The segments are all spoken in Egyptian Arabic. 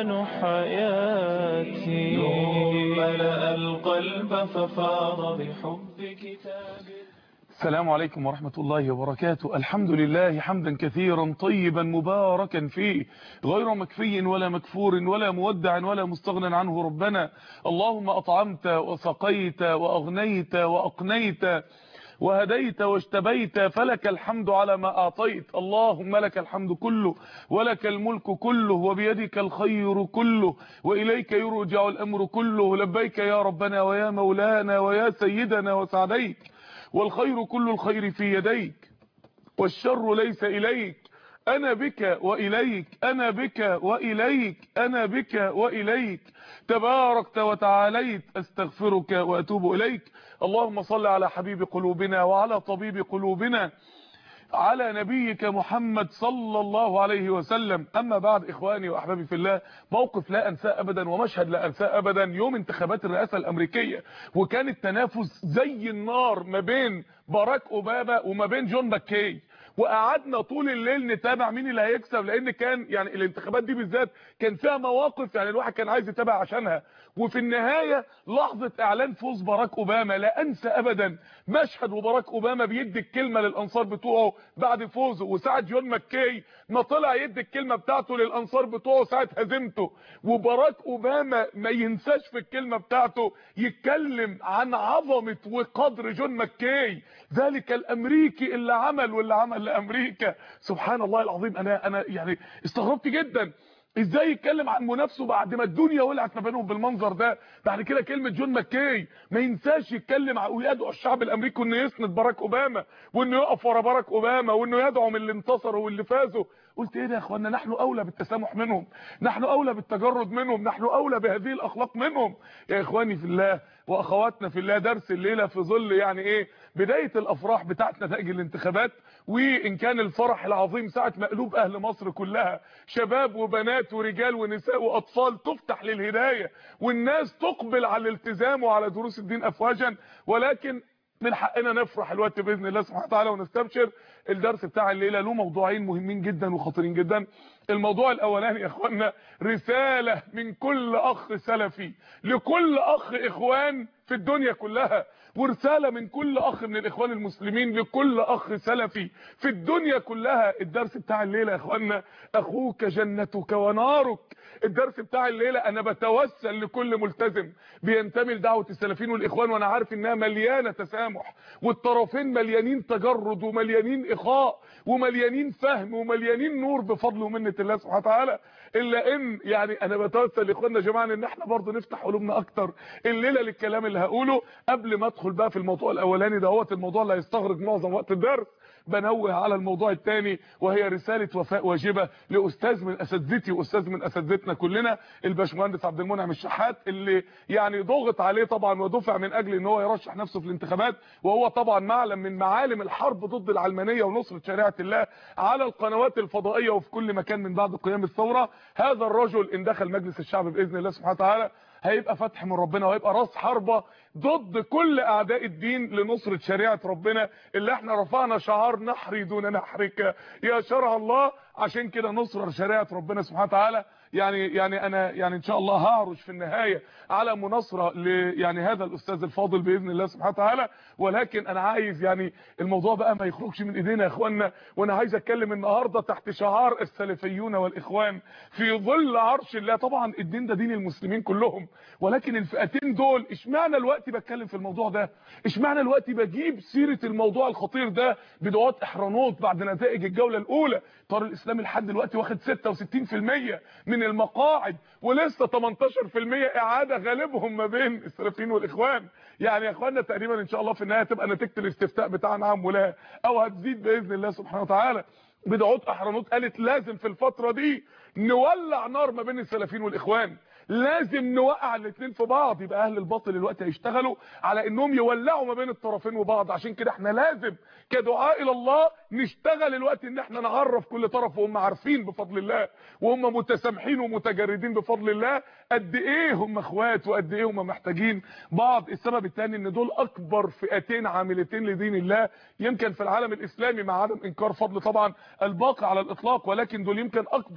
القرآن حياتي نور ملأ القلب ففاض بحب كتابه السلام عليكم ورحمة الله وبركاته الحمد لله حمدا كثيرا طيبا مباركا فيه غير مكفي ولا مكفور ولا مودع ولا مستغنى عنه ربنا اللهم أطعمت وسقيت وأغنيت وأقنيت وهديت واجتبيت فلك الحمد على ما أعطيت اللهم لك الحمد كله ولك الملك كله وبيدك الخير كله وإليك يرجع الأمر كله لبيك يا ربنا ويا مولانا ويا سيدنا وسعديك والخير كل الخير في يديك والشر ليس إليك أنا بك وإليك أنا بك وإليك أنا بك وإليك تباركت وتعاليت أستغفرك وأتوب إليك اللهم صل على حبيب قلوبنا وعلى طبيب قلوبنا على نبيك محمد صلى الله عليه وسلم أما بعد إخواني وأحبابي في الله موقف لا أنساه أبدا ومشهد لا أنساه أبدا يوم انتخابات الرئاسة الأمريكية وكان التنافس زي النار ما بين باراك أوباما وما بين جون ماكي وقعدنا طول الليل نتابع مين اللي هيكسب لان كان يعني الانتخابات دي بالذات كان فيها مواقف يعني الواحد كان عايز يتابع عشانها وفي النهاية لحظة اعلان فوز باراك اوباما لا انسى ابدا مشهد وباراك اوباما بيدي الكلمة للانصار بتوعه بعد فوزه وساعة جون ماكي ما طلع يدي الكلمة بتاعته للانصار بتوعه ساعة هزيمته وباراك اوباما ما ينساش في الكلمة بتاعته يتكلم عن عظمة وقدر جون ماكي ذلك الامريكي اللي عمل واللي عمل لامريكا سبحان الله العظيم انا انا يعني استغربت جدا ازاي يتكلم عن منافسه بعد ما الدنيا ولعت ما بينهم بالمنظر ده بعد كده كلمه جون ماكي ما ينساش يتكلم ويدعو الشعب الامريكي انه يسند باراك اوباما وانه يقف ورا باراك اوباما وانه يدعم اللي انتصروا واللي فازوا قلت ايه ده يا اخوانا نحن اولى بالتسامح منهم نحن اولى بالتجرد منهم نحن اولى بهذه الاخلاق منهم يا اخواني في الله واخواتنا في الله درس الليله في ظل يعني ايه بدايه الافراح بتاعت نتائج الانتخابات وان كان الفرح العظيم ساعه مقلوب اهل مصر كلها شباب وبنات ورجال ونساء واطفال تفتح للهدايه والناس تقبل على الالتزام وعلى دروس الدين افواجا ولكن من حقنا نفرح الوقت باذن الله سبحانه وتعالى ونستبشر الدرس بتاع الليله له موضوعين مهمين جدا وخطيرين جدا الموضوع الاولاني يا اخوانا رساله من كل اخ سلفي لكل اخ اخوان في الدنيا كلها ورساله من كل اخ من الاخوان المسلمين لكل اخ سلفي في الدنيا كلها الدرس بتاع الليله يا اخوانا اخوك جنتك ونارك الدرس بتاع الليله انا بتوسل لكل ملتزم بينتمي لدعوه السلفيين والاخوان وانا عارف انها مليانه تسامح والطرفين مليانين تجرد ومليانين اخاء ومليانين فهم ومليانين نور بفضل ومنه الله سبحانه وتعالى الا ان يعني انا بتوسل لاخواننا جماعه ان احنا برضه نفتح قلوبنا اكتر الليله للكلام اللي هقوله قبل ما ادخل بقى في الموضوع الاولاني دهوت الموضوع اللي هيستغرق معظم وقت الدرس بنوه على الموضوع الثاني وهي رساله وفاء واجبه لاستاذ من اساتذتي واستاذ من اساتذتنا كلنا الباشمهندس عبد المنعم الشحات اللي يعني ضغط عليه طبعا ودفع من اجل ان هو يرشح نفسه في الانتخابات وهو طبعا معلم من معالم الحرب ضد العلمانيه ونصره شريعه الله على القنوات الفضائيه وفي كل مكان من بعد قيام الثوره هذا الرجل ان دخل مجلس الشعب باذن الله سبحانه وتعالى هيبقى فتح من ربنا وهيبقى راس حربة ضد كل اعداء الدين لنصرة شريعة ربنا اللي احنا رفعنا شعار نحري دون نحرك يا شرع الله عشان كده نصر شريعة ربنا سبحانه وتعالى يعني يعني انا يعني ان شاء الله هعرج في النهايه على مناصره ل يعني هذا الاستاذ الفاضل باذن الله سبحانه وتعالى ولكن انا عايز يعني الموضوع بقى ما يخرجش من ايدينا يا اخوانا وانا عايز اتكلم النهارده تحت شعار السلفيون والاخوان في ظل عرش الله طبعا الدين ده دين المسلمين كلهم ولكن الفئتين دول اشمعنى الوقت بتكلم في الموضوع ده اشمعنى الوقت بجيب سيره الموضوع الخطير ده بدعوات احرانوت بعد نتائج الجوله الاولى طار الاسلامي لحد دلوقتي واخد 66% من المقاعد ولسه 18% اعاده غالبهم ما بين السلفيين والاخوان يعني يا اخواننا تقريبا ان شاء الله في النهايه تبقى نتيجه الاستفتاء بتاع نعم ولا او هتزيد باذن الله سبحانه وتعالى بدعوت احرانوت قالت لازم في الفتره دي نولع نار ما بين السلفيين والاخوان لازم نوقع الاثنين في بعض يبقى اهل الباطل الوقت هيشتغلوا على انهم يولعوا ما بين الطرفين وبعض عشان كده احنا لازم كدعاء الى الله نشتغل الوقت ان احنا نعرف كل طرف وهم عارفين بفضل الله وهم متسامحين ومتجردين بفضل الله قد ايه هم اخوات وقد ايه هم محتاجين بعض السبب الثاني ان دول اكبر فئتين عاملتين لدين الله يمكن في العالم الاسلامي مع عدم انكار فضل طبعا الباقي على الاطلاق ولكن دول يمكن اكبر فئتين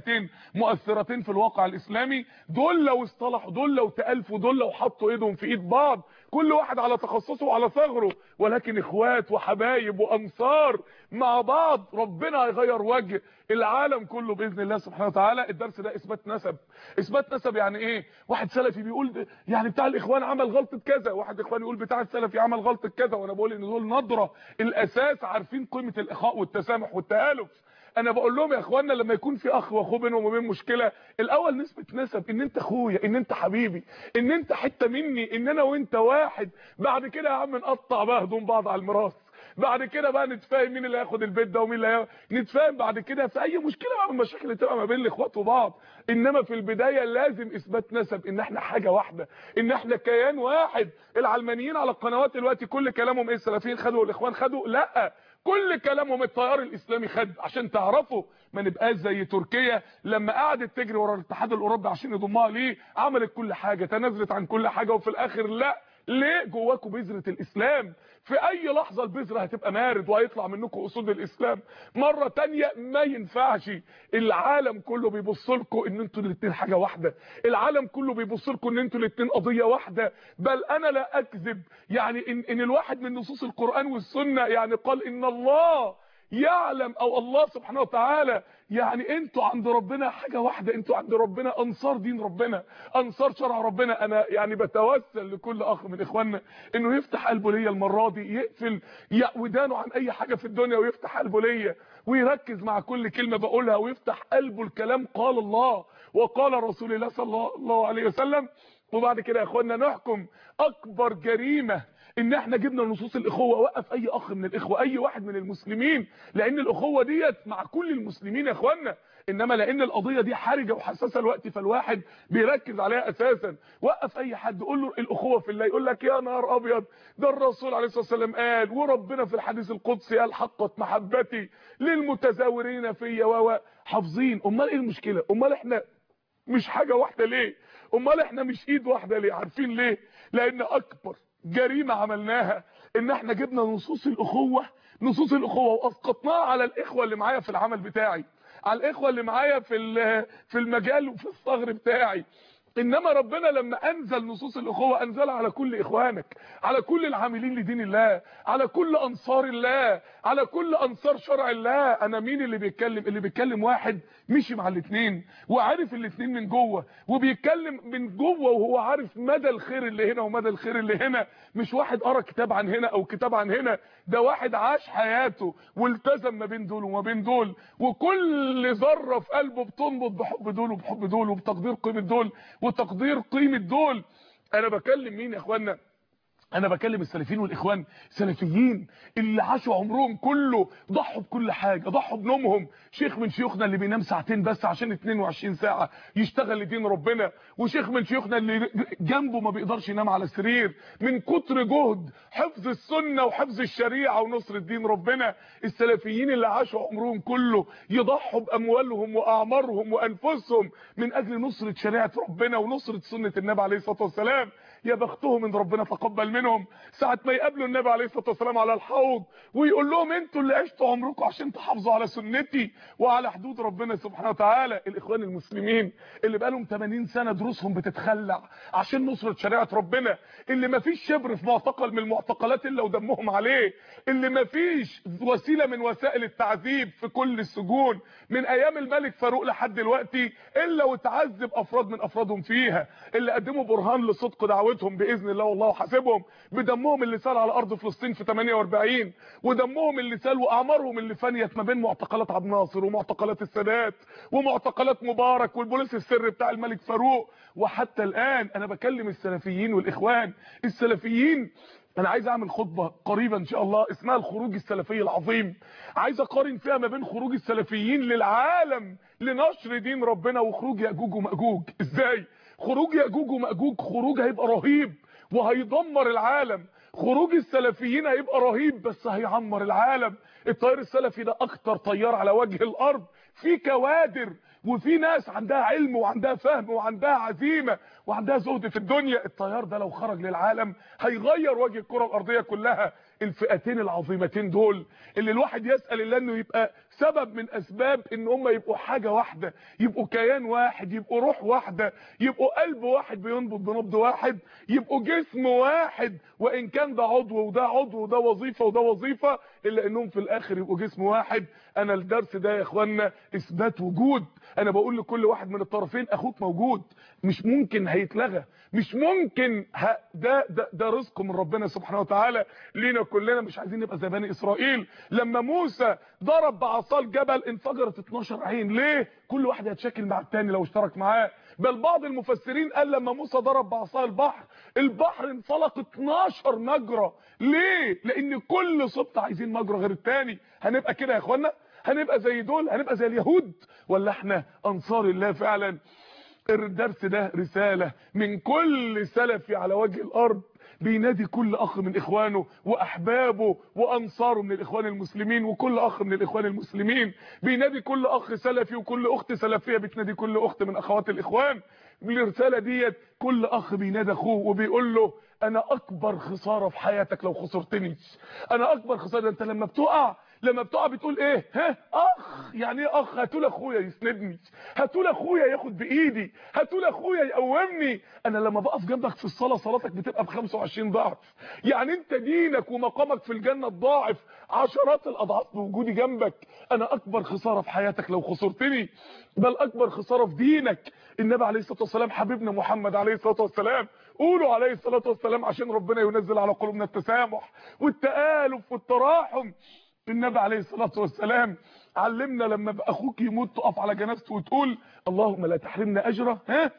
فئتين مؤثرتين في الواقع الاسلامي دول لو اصطلحوا دول لو تالفوا دول لو حطوا ايدهم في ايد بعض كل واحد على تخصصه وعلى ثغره ولكن اخوات وحبايب وانصار مع بعض ربنا هيغير وجه العالم كله باذن الله سبحانه وتعالى الدرس ده اثبات نسب اثبات نسب يعني ايه واحد سلفي بيقول يعني بتاع الاخوان عمل غلطه كذا واحد اخوان يقول بتاع السلفي عمل غلطه كذا وانا بقول ان دول نظره الاساس عارفين قيمه الاخاء والتسامح والتالف انا بقول لهم يا اخوانا لما يكون في اخ واخوه بينهم وبين مشكله الاول نسبه نسب ان انت اخويا ان انت حبيبي ان انت حته مني ان انا وانت واحد بعد كده يا عم نقطع بقى هدوم بعض على الميراث بعد كده بقى نتفاهم مين اللي هياخد البيت ده ومين اللي هي... نتفاهم بعد كده في اي مشكله بقى من المشاكل اللي تبقى ما بين الاخوات وبعض انما في البدايه لازم اثبات نسب ان احنا حاجه واحده ان احنا كيان واحد العلمانيين على القنوات دلوقتي كل كلامهم ايه السلفيين خدوا والاخوان خدوا لا كل كلامهم التيار الاسلامي خد عشان تعرفوا ما نبقاش زي تركيا لما قعدت تجري ورا الاتحاد الاوروبي عشان يضمها ليه عملت كل حاجه تنازلت عن كل حاجه وفي الاخر لا ليه جواكم بذره الاسلام في اي لحظه البذره هتبقى مارد وهيطلع منكم اسود الاسلام مره تانية ما ينفعش العالم كله بيبص لكم ان انتوا الاثنين حاجه واحده العالم كله بيبص لكم ان انتوا الاثنين قضيه واحده بل انا لا اكذب يعني ان, إن الواحد من نصوص القران والسنه يعني قال ان الله يعلم او الله سبحانه وتعالى يعني انتوا عند ربنا حاجة واحدة انتوا عند ربنا انصار دين ربنا انصار شرع ربنا انا يعني بتوسل لكل اخ من اخواننا انه يفتح قلبه ليا المرة دي يقفل ودانه عن اي حاجة في الدنيا ويفتح قلبه ليا ويركز مع كل كلمة بقولها ويفتح قلبه الكلام قال الله وقال رسول الله صلى الله عليه وسلم وبعد كده يا اخوانا نحكم اكبر جريمه ان احنا جبنا نصوص الاخوه وقف اي اخ من الاخوه اي واحد من المسلمين لان الاخوه ديت مع كل المسلمين يا اخوانا انما لان القضيه دي حرجه وحساسه الوقت فالواحد بيركز عليها اساسا وقف اي حد قول له الاخوه في الله يقول لك يا نهار ابيض ده الرسول عليه الصلاه والسلام قال وربنا في الحديث القدسي قال حقت محبتي للمتزاورين فيا و حافظين امال ايه المشكله امال احنا مش حاجه واحده ليه امال احنا مش ايد واحده ليه عارفين ليه لان اكبر جريمه عملناها ان احنا جبنا نصوص الاخوه نصوص الاخوه واسقطناها على الاخوه اللي معايا في العمل بتاعي على الاخوه اللي معايا في في المجال وفي الثغر بتاعي انما ربنا لما انزل نصوص الاخوه انزلها على كل اخوانك على كل العاملين لدين الله على كل انصار الله على كل انصار شرع الله انا مين اللي بيتكلم اللي بيتكلم واحد مشي مع الاثنين وعارف الاثنين من جوه وبيتكلم من جوه وهو عارف مدى الخير اللي هنا ومدى الخير اللي هنا مش واحد قرا كتاب عن هنا او كتاب عن هنا ده واحد عاش حياته والتزم ما بين دول وما بين دول وكل ذره في قلبه بتنبض بحب دول وبحب دول وبتقدير قيمه دول وتقدير قيمه دول انا بكلم مين يا اخوانا انا بكلم السلفيين والاخوان سلفيين اللي عاشوا عمرهم كله ضحوا بكل حاجه ضحوا بنومهم شيخ من شيوخنا اللي بينام ساعتين بس عشان 22 ساعه يشتغل لدين ربنا وشيخ من شيوخنا اللي جنبه ما بيقدرش ينام على السرير من كتر جهد حفظ السنه وحفظ الشريعه ونصر دين ربنا السلفيين اللي عاشوا عمرهم كله يضحوا باموالهم واعمارهم وانفسهم من اجل نصره شريعه ربنا ونصره سنه النبي عليه الصلاه والسلام يا بختهم ان ربنا تقبل منهم ساعه ما يقابلوا النبي عليه الصلاه والسلام على الحوض ويقول لهم انتوا اللي عشتوا عمركم عشان تحافظوا على سنتي وعلى حدود ربنا سبحانه وتعالى الاخوان المسلمين اللي بقالهم 80 سنه دروسهم بتتخلع عشان نصره شريعه ربنا اللي ما فيش شبر في معتقل من المعتقلات الا ودمهم عليه اللي ما فيش وسيله من وسائل التعذيب في كل السجون من ايام الملك فاروق لحد دلوقتي الا وتعذب افراد من افرادهم فيها اللي قدموا برهان لصدق دعوتهم باذن الله والله حاسبهم بدمهم اللي سال على ارض فلسطين في 48 ودمهم اللي سال واعمارهم اللي فنيت ما بين معتقلات عبد الناصر ومعتقلات السادات ومعتقلات مبارك والبوليس السري بتاع الملك فاروق وحتى الان انا بكلم السلفيين والاخوان السلفيين انا عايز اعمل خطبه قريبا ان شاء الله اسمها الخروج السلفي العظيم عايز اقارن فيها ما بين خروج السلفيين للعالم لنشر دين ربنا وخروج ياجوج وماجوج ازاي خروج ياجوج وماجوج خروج هيبقى رهيب وهيدمر العالم خروج السلفيين هيبقى رهيب بس هيعمر العالم التيار السلفي ده اكتر تيار على وجه الارض في كوادر وفي ناس عندها علم وعندها فهم وعندها عزيمه وعندها زهد في الدنيا التيار ده لو خرج للعالم هيغير وجه الكره الارضيه كلها الفئتين العظيمتين دول اللي الواحد يسال الله انه يبقى سبب من اسباب ان هم يبقوا حاجه واحده يبقوا كيان واحد يبقوا روح واحده يبقوا قلب واحد بينبض بنبض واحد يبقوا جسم واحد وان كان ده عضو وده عضو وده وظيفه وده وظيفه الا انهم في الاخر يبقوا جسم واحد انا الدرس ده يا اخوانا اثبات وجود انا بقول لكل واحد من الطرفين اخوك موجود مش ممكن هيتلغى مش ممكن ه... ده, ده ده رزق من ربنا سبحانه وتعالى لينا كلنا مش عايزين نبقى زي بني اسرائيل لما موسى ضرب بعصا الجبل انفجرت 12 عين ليه كل واحد هيتشكل مع التاني لو اشترك معاه بل بعض المفسرين قال لما موسى ضرب بعصا البحر البحر انفلق 12 مجرى ليه لان كل سبط عايزين مجرى غير التاني هنبقى كده يا اخوانا هنبقى زي دول هنبقى زي اليهود ولا احنا انصار الله فعلا الدرس ده رسالة من كل سلفي على وجه الارض بينادي كل اخ من اخوانه واحبابه وانصاره من الاخوان المسلمين وكل اخ من الاخوان المسلمين بينادي كل اخ سلفي وكل اخت سلفيه بتنادي كل اخت من اخوات الاخوان بالرساله ديت كل اخ بينادي اخوه وبيقول له انا اكبر خساره في حياتك لو خسرتني انا اكبر خساره انت لما بتقع لما بتقع بتقول ايه ها اخ يعني ايه اخ هاتوا اخويا يسندني هاتوا اخويا ياخد بايدي هاتوا اخويا يقومني انا لما بقف جنبك في الصلاه صلاتك بتبقى ب 25 ضعف يعني انت دينك ومقامك في الجنه ضاعف عشرات الاضعاف بوجودي جنبك انا اكبر خساره في حياتك لو خسرتني بل اكبر خساره في دينك النبي عليه الصلاه والسلام حبيبنا محمد عليه الصلاه والسلام قولوا عليه الصلاه والسلام عشان ربنا ينزل على قلوبنا التسامح والتآلف والتراحم النبي عليه الصلاة والسلام علمنا لما اخوك يموت تقف على جنازته وتقول اللهم لا تحرمنا اجره ها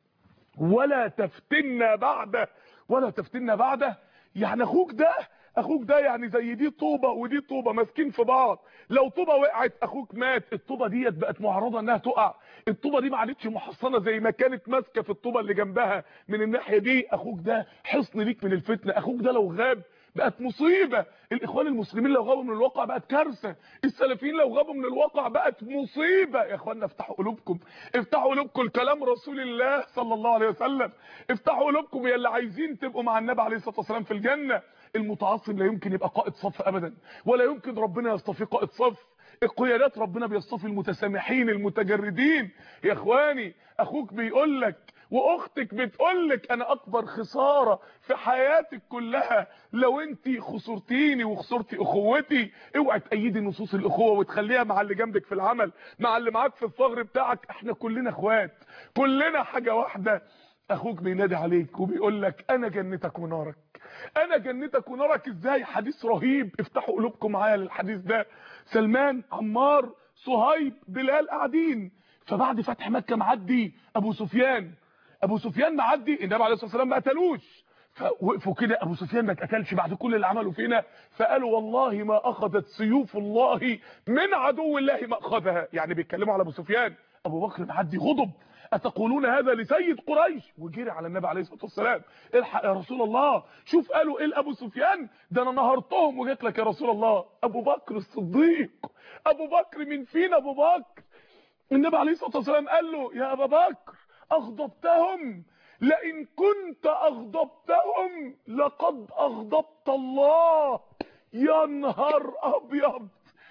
ولا تفتنا بعده ولا تفتنا بعده يعني اخوك ده اخوك ده يعني زي دي طوبه ودي طوبه ماسكين في بعض لو طوبه وقعت اخوك مات الطوبه ديت بقت معرضه انها تقع الطوبه دي ما عادتش محصنه زي ما كانت ماسكه في الطوبه اللي جنبها من الناحيه دي اخوك ده حصن ليك من الفتنه اخوك ده لو غاب بقت مصيبة الاخوان المسلمين لو غابوا من الواقع بقت كارثة السلفيين لو غابوا من الواقع بقت مصيبة يا اخوانا افتحوا قلوبكم افتحوا قلوبكم لكلام رسول الله صلى الله عليه وسلم افتحوا قلوبكم يا اللي عايزين تبقوا مع النبي عليه الصلاة والسلام في الجنة المتعصب لا يمكن يبقى قائد صف ابدا ولا يمكن ربنا يصطفي قائد صف القيادات ربنا بيصطفي المتسامحين المتجردين يا اخواني اخوك بيقول لك واختك بتقول لك انا اكبر خساره في حياتك كلها لو انت خسرتيني وخسرتي اخوتي اوعي تأيدي نصوص الاخوه وتخليها مع اللي جنبك في العمل مع اللي معاك في الثغر بتاعك احنا كلنا اخوات كلنا حاجه واحده اخوك بينادي عليك وبيقول لك انا جنتك ونارك انا جنتك ونارك ازاي حديث رهيب افتحوا قلوبكم معايا للحديث ده سلمان عمار صهيب بلال قاعدين فبعد فتح مكه معدي ابو سفيان ابو سفيان معدي النبي عليه الصلاه والسلام ما قتلوش فوقفوا كده ابو سفيان ما اتقتلش بعد كل اللي عمله فينا فقالوا والله ما اخذت سيوف الله من عدو الله ما اخذها يعني بيتكلموا على ابو سفيان ابو بكر معدي غضب اتقولون هذا لسيد قريش وجري على النبي عليه الصلاه والسلام الحق يا رسول الله شوف قالوا ايه لابو سفيان ده انا نهرتهم وجيت لك يا رسول الله ابو بكر الصديق ابو بكر من فينا ابو بكر النبي عليه الصلاه والسلام قال له يا ابا بكر اغضبتهم لئن كنت اغضبتهم لقد اغضبت الله يا نهار ابيض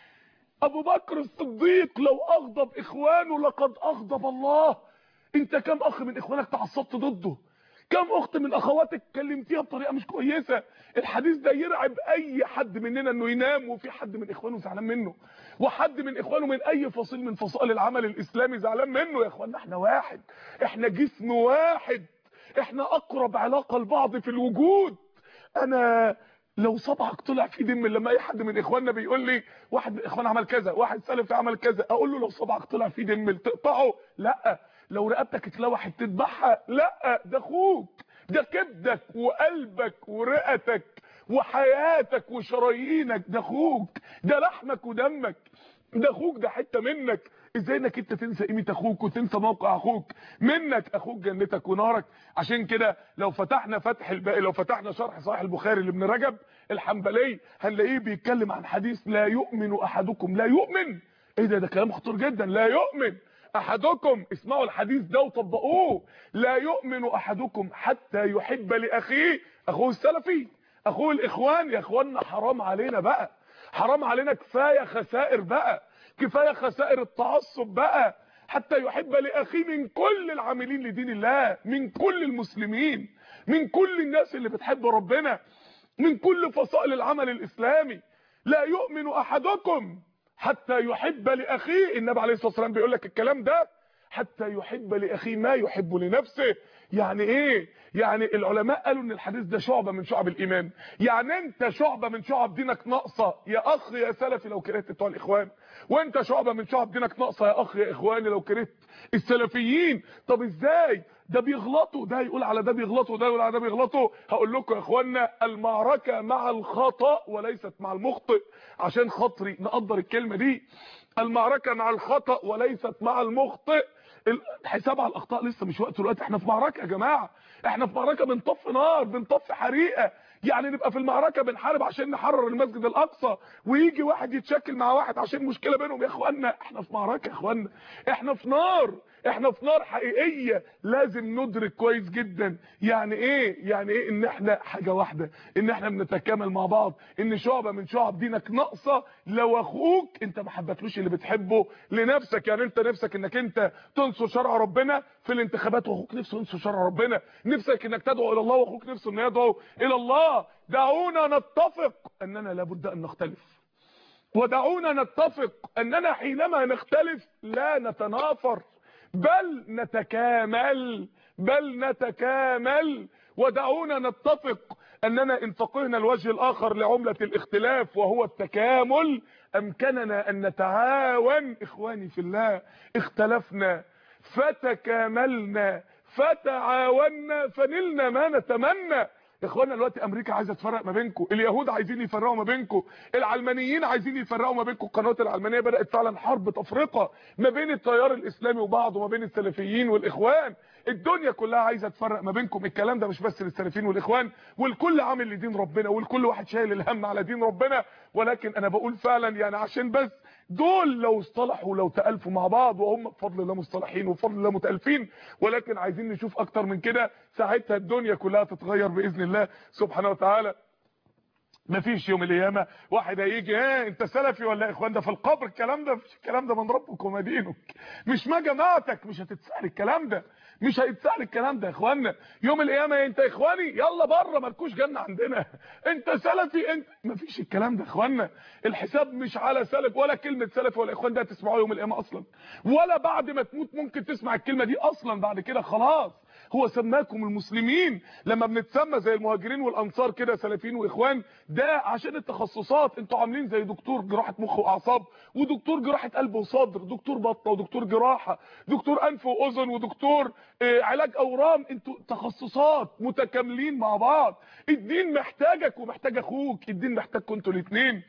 ابو بكر الصديق لو اغضب اخوانه لقد اغضب الله انت كم اخ من اخوانك تعصبت ضده كم اخت من اخواتك كلمتيها بطريقه مش كويسه الحديث ده يرعب اي حد مننا انه ينام وفي حد من اخوانه زعلان منه وحد من اخوانه من اي فصيل من فصائل العمل الاسلامي زعلان منه يا اخوانا احنا واحد احنا جسم واحد احنا اقرب علاقه لبعض في الوجود انا لو صبعك طلع في دم لما اي حد من اخواننا بيقول لي واحد من اخواننا عمل كذا واحد سلفي عمل كذا اقول له لو صبعك طلع في دم تقطعه لا لو رقبتك اتلوحت تذبحها لا ده اخوك ده كبدك وقلبك ورئتك وحياتك وشرايينك ده اخوك ده لحمك ودمك ده اخوك ده حته منك ازاي انك انت تنسى قيمه اخوك وتنسى موقع اخوك منك اخوك جنتك ونارك عشان كده لو فتحنا فتح الباقي لو فتحنا شرح صحيح البخاري لابن رجب الحنبلي هنلاقيه بيتكلم عن حديث لا يؤمن احدكم لا يؤمن ايه ده ده كلام خطير جدا لا يؤمن احدكم اسمعوا الحديث ده وطبقوه لا يؤمن احدكم حتى يحب لاخيه اخوه السلفي اخوه الاخوان يا اخوانا حرام علينا بقى حرام علينا كفايه خسائر بقى كفايه خسائر التعصب بقى حتى يحب لاخيه من كل العاملين لدين الله من كل المسلمين من كل الناس اللي بتحب ربنا من كل فصائل العمل الاسلامي لا يؤمن احدكم حتى يحب لاخيه النبي عليه الصلاه والسلام بيقول لك الكلام ده حتى يحب لاخيه ما يحب لنفسه يعني ايه يعني العلماء قالوا ان الحديث ده شعبة من شعب الايمان يعني انت شعبة من شعب دينك ناقصة يا اخ يا سلفي لو كرهت بتوع الاخوان وانت شعبة من شعب دينك ناقصة يا اخ يا اخواني لو كرهت السلفيين طب ازاي ده بيغلطوا ده يقول على ده بيغلطوا ده يقول على ده بيغلطوا هقول لكم يا اخوانا المعركة مع الخطأ وليست مع المخطئ عشان خاطري نقدر الكلمة دي المعركة مع الخطأ وليست مع المخطئ الحساب على الاخطاء لسه مش وقت الوقت احنا في معركه يا جماعه احنا في معركه بنطفي نار بنطفي حريقه يعني نبقى في المعركه بنحارب عشان نحرر المسجد الاقصى ويجي واحد يتشكل مع واحد عشان مشكله بينهم يا اخوانا احنا في معركه يا اخوانا احنا في نار احنا في نار حقيقيه لازم ندرك كويس جدا يعني ايه يعني ايه ان احنا حاجه واحده ان احنا بنتكامل مع بعض ان شعبه من شعب دينك ناقصه لو اخوك انت ما حبتلوش اللي بتحبه لنفسك يعني انت نفسك انك انت تنصر شرع ربنا في الانتخابات واخوك نفسه ينصر شرع ربنا نفسك انك تدعو الى الله واخوك نفسه انه يدعو الى الله دعونا نتفق اننا لابد ان نختلف ودعونا نتفق اننا حينما نختلف لا نتنافر بل نتكامل بل نتكامل ودعونا نتفق اننا ان فقهنا الوجه الاخر لعملة الاختلاف وهو التكامل امكننا ان نتعاون اخواني في الله اختلفنا فتكاملنا فتعاوننا فنلنا ما نتمنى اخوانا دلوقتي امريكا عايزه تفرق ما بينكم اليهود عايزين يفرقوا ما بينكم العلمانيين عايزين يفرقوا ما بينكم القنوات العلمانيه بدات فعلا حرب تفرقه ما بين التيار الاسلامي وبعضه وما بين السلفيين والاخوان الدنيا كلها عايزه تفرق ما بينكم الكلام ده مش بس للسلفيين والاخوان والكل عامل لدين ربنا والكل واحد شايل الهم على دين ربنا ولكن انا بقول فعلا يعني عشان بس دول لو اصطلحوا لو تالفوا مع بعض وهم بفضل الله مصطلحين وبفضل الله متالفين ولكن عايزين نشوف اكتر من كده ساعتها الدنيا كلها تتغير باذن الله سبحانه وتعالى مفيش يوم القيامه واحد هيجي ها انت سلفي ولا اخوان ده في القبر الكلام ده مش الكلام ده من ربك وما دينك مش ما جماعتك مش هتتسال الكلام ده مش هيتسال الكلام ده يا اخوانا يوم القيامه انت اخواني يلا بره مالكوش جنه عندنا انت سلفي انت مفيش الكلام ده يا اخوانا الحساب مش على سلف ولا كلمه سلف ولا اخوان ده تسمعوها يوم القيامه اصلا ولا بعد ما تموت ممكن تسمع الكلمه دي اصلا بعد كده خلاص هو سماكم المسلمين لما بنتسمى زي المهاجرين والانصار كده سلفيين واخوان ده عشان التخصصات انتوا عاملين زي دكتور جراحه مخ واعصاب ودكتور جراحه قلب وصدر دكتور بطنه ودكتور جراحه دكتور انف واذن ودكتور اه علاج اورام انتوا تخصصات متكاملين مع بعض الدين محتاجك ومحتاج اخوك الدين محتاجكم انتوا الاثنين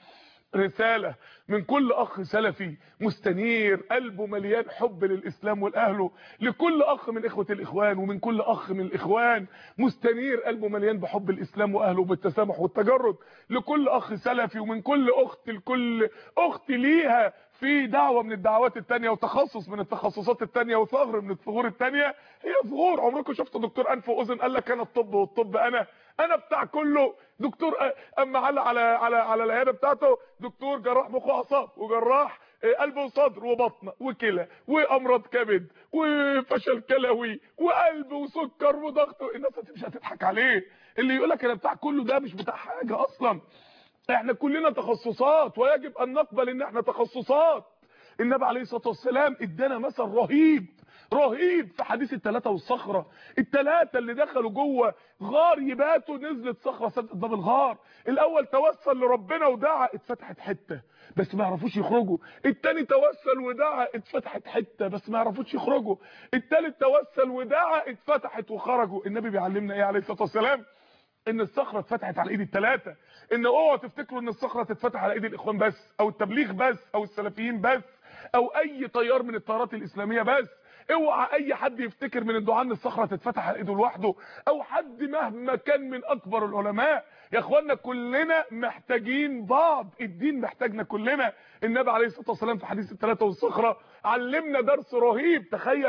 رسالة من كل اخ سلفي مستنير قلبه مليان حب للاسلام والاهله لكل اخ من اخوة الاخوان ومن كل اخ من الاخوان مستنير قلبه مليان بحب الاسلام واهله بالتسامح والتجرد لكل اخ سلفي ومن كل اخت لكل اخت ليها في دعوة من الدعوات التانية وتخصص من التخصصات التانية وثغر من الثغور التانية هي ثغور عمركم شفتوا دكتور انف واذن قال لك انا الطب والطب انا انا بتاع كله دكتور اما على على على, على العياده بتاعته دكتور جراح مخ واعصاب وجراح قلب وصدر وبطن وكلى وامراض كبد وفشل كلوي وقلب وسكر وضغط الناس مش هتضحك عليه اللي يقول لك انا بتاع كله ده مش بتاع حاجه اصلا احنا كلنا تخصصات ويجب ان نقبل ان احنا تخصصات النبي عليه الصلاه والسلام ادانا مثل رهيب رهيب في حديث الثلاثه والصخره الثلاثه اللي دخلوا جوه غار يباتوا نزلت صخره سدت باب الغار الاول توسل لربنا ودعا اتفتحت حته بس ما يعرفوش يخرجوا التاني توسل ودعا اتفتحت حته بس ما يعرفوش يخرجوا التالت توسل ودعا اتفتحت وخرجوا النبي بيعلمنا ايه عليه الصلاه والسلام ان الصخره اتفتحت على ايد الثلاثه ان اوعوا تفتكروا ان الصخره تتفتح على ايد الاخوان بس او التبليغ بس او السلفيين بس او اي تيار من التيارات الاسلاميه بس اوعى اي حد يفتكر من الدعاء ان الصخره تتفتح على ايده لوحده او حد مهما كان من اكبر العلماء يا اخوانا كلنا محتاجين بعض الدين محتاجنا كلنا النبي عليه الصلاه والسلام في حديث الثلاثه والصخره علمنا درس رهيب تخيل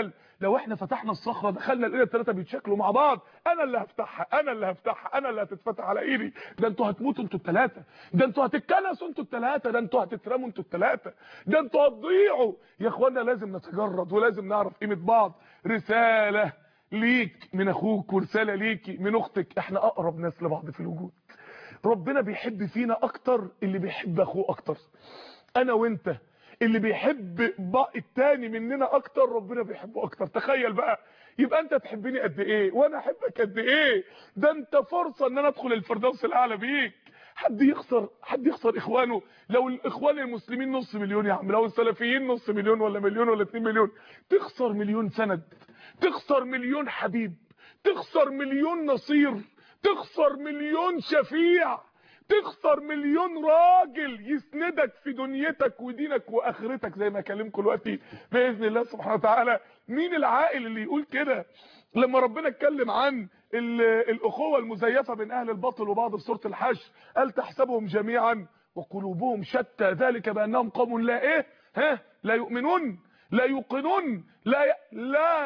لو احنا فتحنا الصخره دخلنا لقينا الثلاثه بيتشكلوا مع بعض انا اللي هفتحها انا اللي هفتحها انا اللي هتتفتح على ايدي ده انتوا هتموتوا انتوا الثلاثه ده انتوا هتتكنسوا انتوا الثلاثه ده انتوا هتترموا انتوا الثلاثه ده انتوا هتضيعوا يا اخوانا لازم نتجرد ولازم نعرف قيمه بعض رساله ليك من اخوك ورساله ليكي من اختك احنا اقرب ناس لبعض في الوجود ربنا بيحب فينا اكتر اللي بيحب اخوه اكتر انا وانت اللي بيحب بقى التاني مننا اكتر ربنا بيحبه اكتر تخيل بقى يبقى انت تحبني قد ايه وانا احبك قد ايه ده انت فرصه ان انا ادخل الفردوس الاعلى بيك حد يخسر حد يخسر اخوانه لو الاخوان المسلمين نص مليون يا عم لو السلفيين نص مليون ولا مليون ولا 2 مليون تخسر مليون سند تخسر مليون حبيب تخسر مليون نصير تخسر مليون شفيع تخسر مليون راجل يسندك في دنيتك ودينك واخرتك زي ما اكلمكم دلوقتي باذن الله سبحانه وتعالى مين العاقل اللي يقول كده لما ربنا اتكلم عن الاخوه المزيفه بين اهل الباطل وبعض في سوره الحشر قال تحسبهم جميعا وقلوبهم شتى ذلك بانهم قوم لا ايه ها لا يؤمنون لا يوقنون لا ي... لا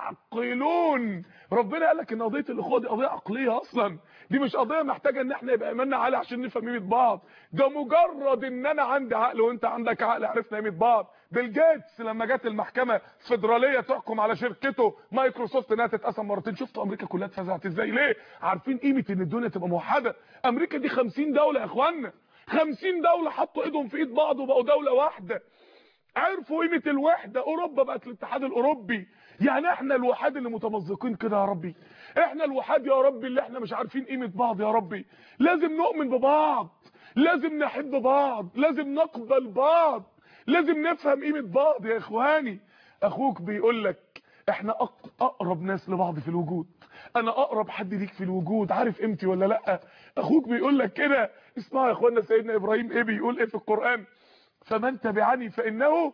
يعقلون ربنا قال لك ان قضيه الاخوه دي قضيه عقليه اصلا دي مش قضيه محتاجه ان احنا يبقى ايماننا عالي عشان نفهم قيمه بعض ده مجرد ان انا عندي عقل وانت عندك عقل عرفنا قيمه بعض بيل جيتس لما جت المحكمه الفدراليه تحكم على شركته مايكروسوفت انها تتقسم مرتين شفتوا امريكا كلها اتفزعت ازاي ليه عارفين قيمه ان الدنيا تبقى موحده امريكا دي 50 دوله يا اخوانا 50 دوله حطوا ايدهم في ايد بعض وبقوا دوله واحده عرفوا قيمه الوحده اوروبا بقت الاتحاد الاوروبي يعني احنا الوحاد اللي متمزقين كده يا ربي احنا الوحاد يا ربي اللي احنا مش عارفين قيمه بعض يا ربي لازم نؤمن ببعض لازم نحب بعض لازم نقبل بعض لازم نفهم قيمه بعض يا اخواني اخوك بيقول لك احنا اقرب ناس لبعض في الوجود انا اقرب حد ليك في الوجود عارف قيمتي ولا لا اخوك بيقول لك كده اسمعوا يا اخوانا سيدنا ابراهيم ايه بيقول ايه في القران فمن تبعني فانه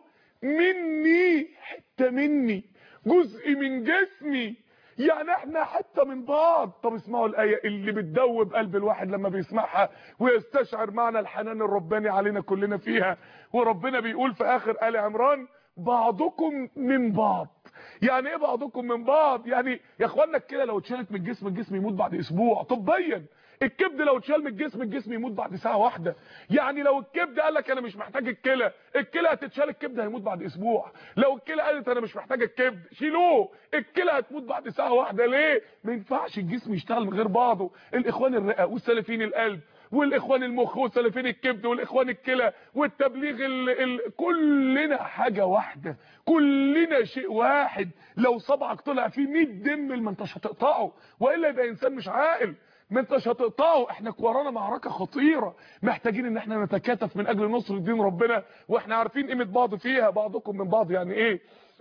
مني حته مني جزء من جسمي يعني احنا حته من بعض طب اسمعوا الايه اللي بتدوب قلب الواحد لما بيسمعها ويستشعر معنى الحنان الرباني علينا كلنا فيها وربنا بيقول في اخر ال عمران بعضكم من بعض يعني ايه بعضكم من بعض يعني يا اخوانا الكلى لو اتشالت من الجسم الجسم يموت بعد اسبوع طبيا الكبد لو اتشال من الجسم الجسم يموت بعد ساعه واحده يعني لو الكبد قال لك انا مش محتاج الكلى الكلى هتتشال الكبد هيموت بعد اسبوع لو الكلى قالت انا مش محتاج الكبد شيلوه الكلى هتموت بعد ساعه واحده ليه ما ينفعش الجسم يشتغل من غير بعضه الاخوان الرئه والسلفين القلب والاخوان المخ والسلفين الكبد والاخوان الكلى والتبليغ ال... ال... كلنا حاجه واحده كلنا شيء واحد لو صبعك طلع فيه 100 دم ما انتش هتقطعه والا يبقى انسان مش عاقل ما انتش هتقطعه احنا ورانا معركه خطيره محتاجين ان احنا نتكاتف من اجل نصر دين ربنا واحنا عارفين قيمه بعض فيها بعضكم من بعض يعني ايه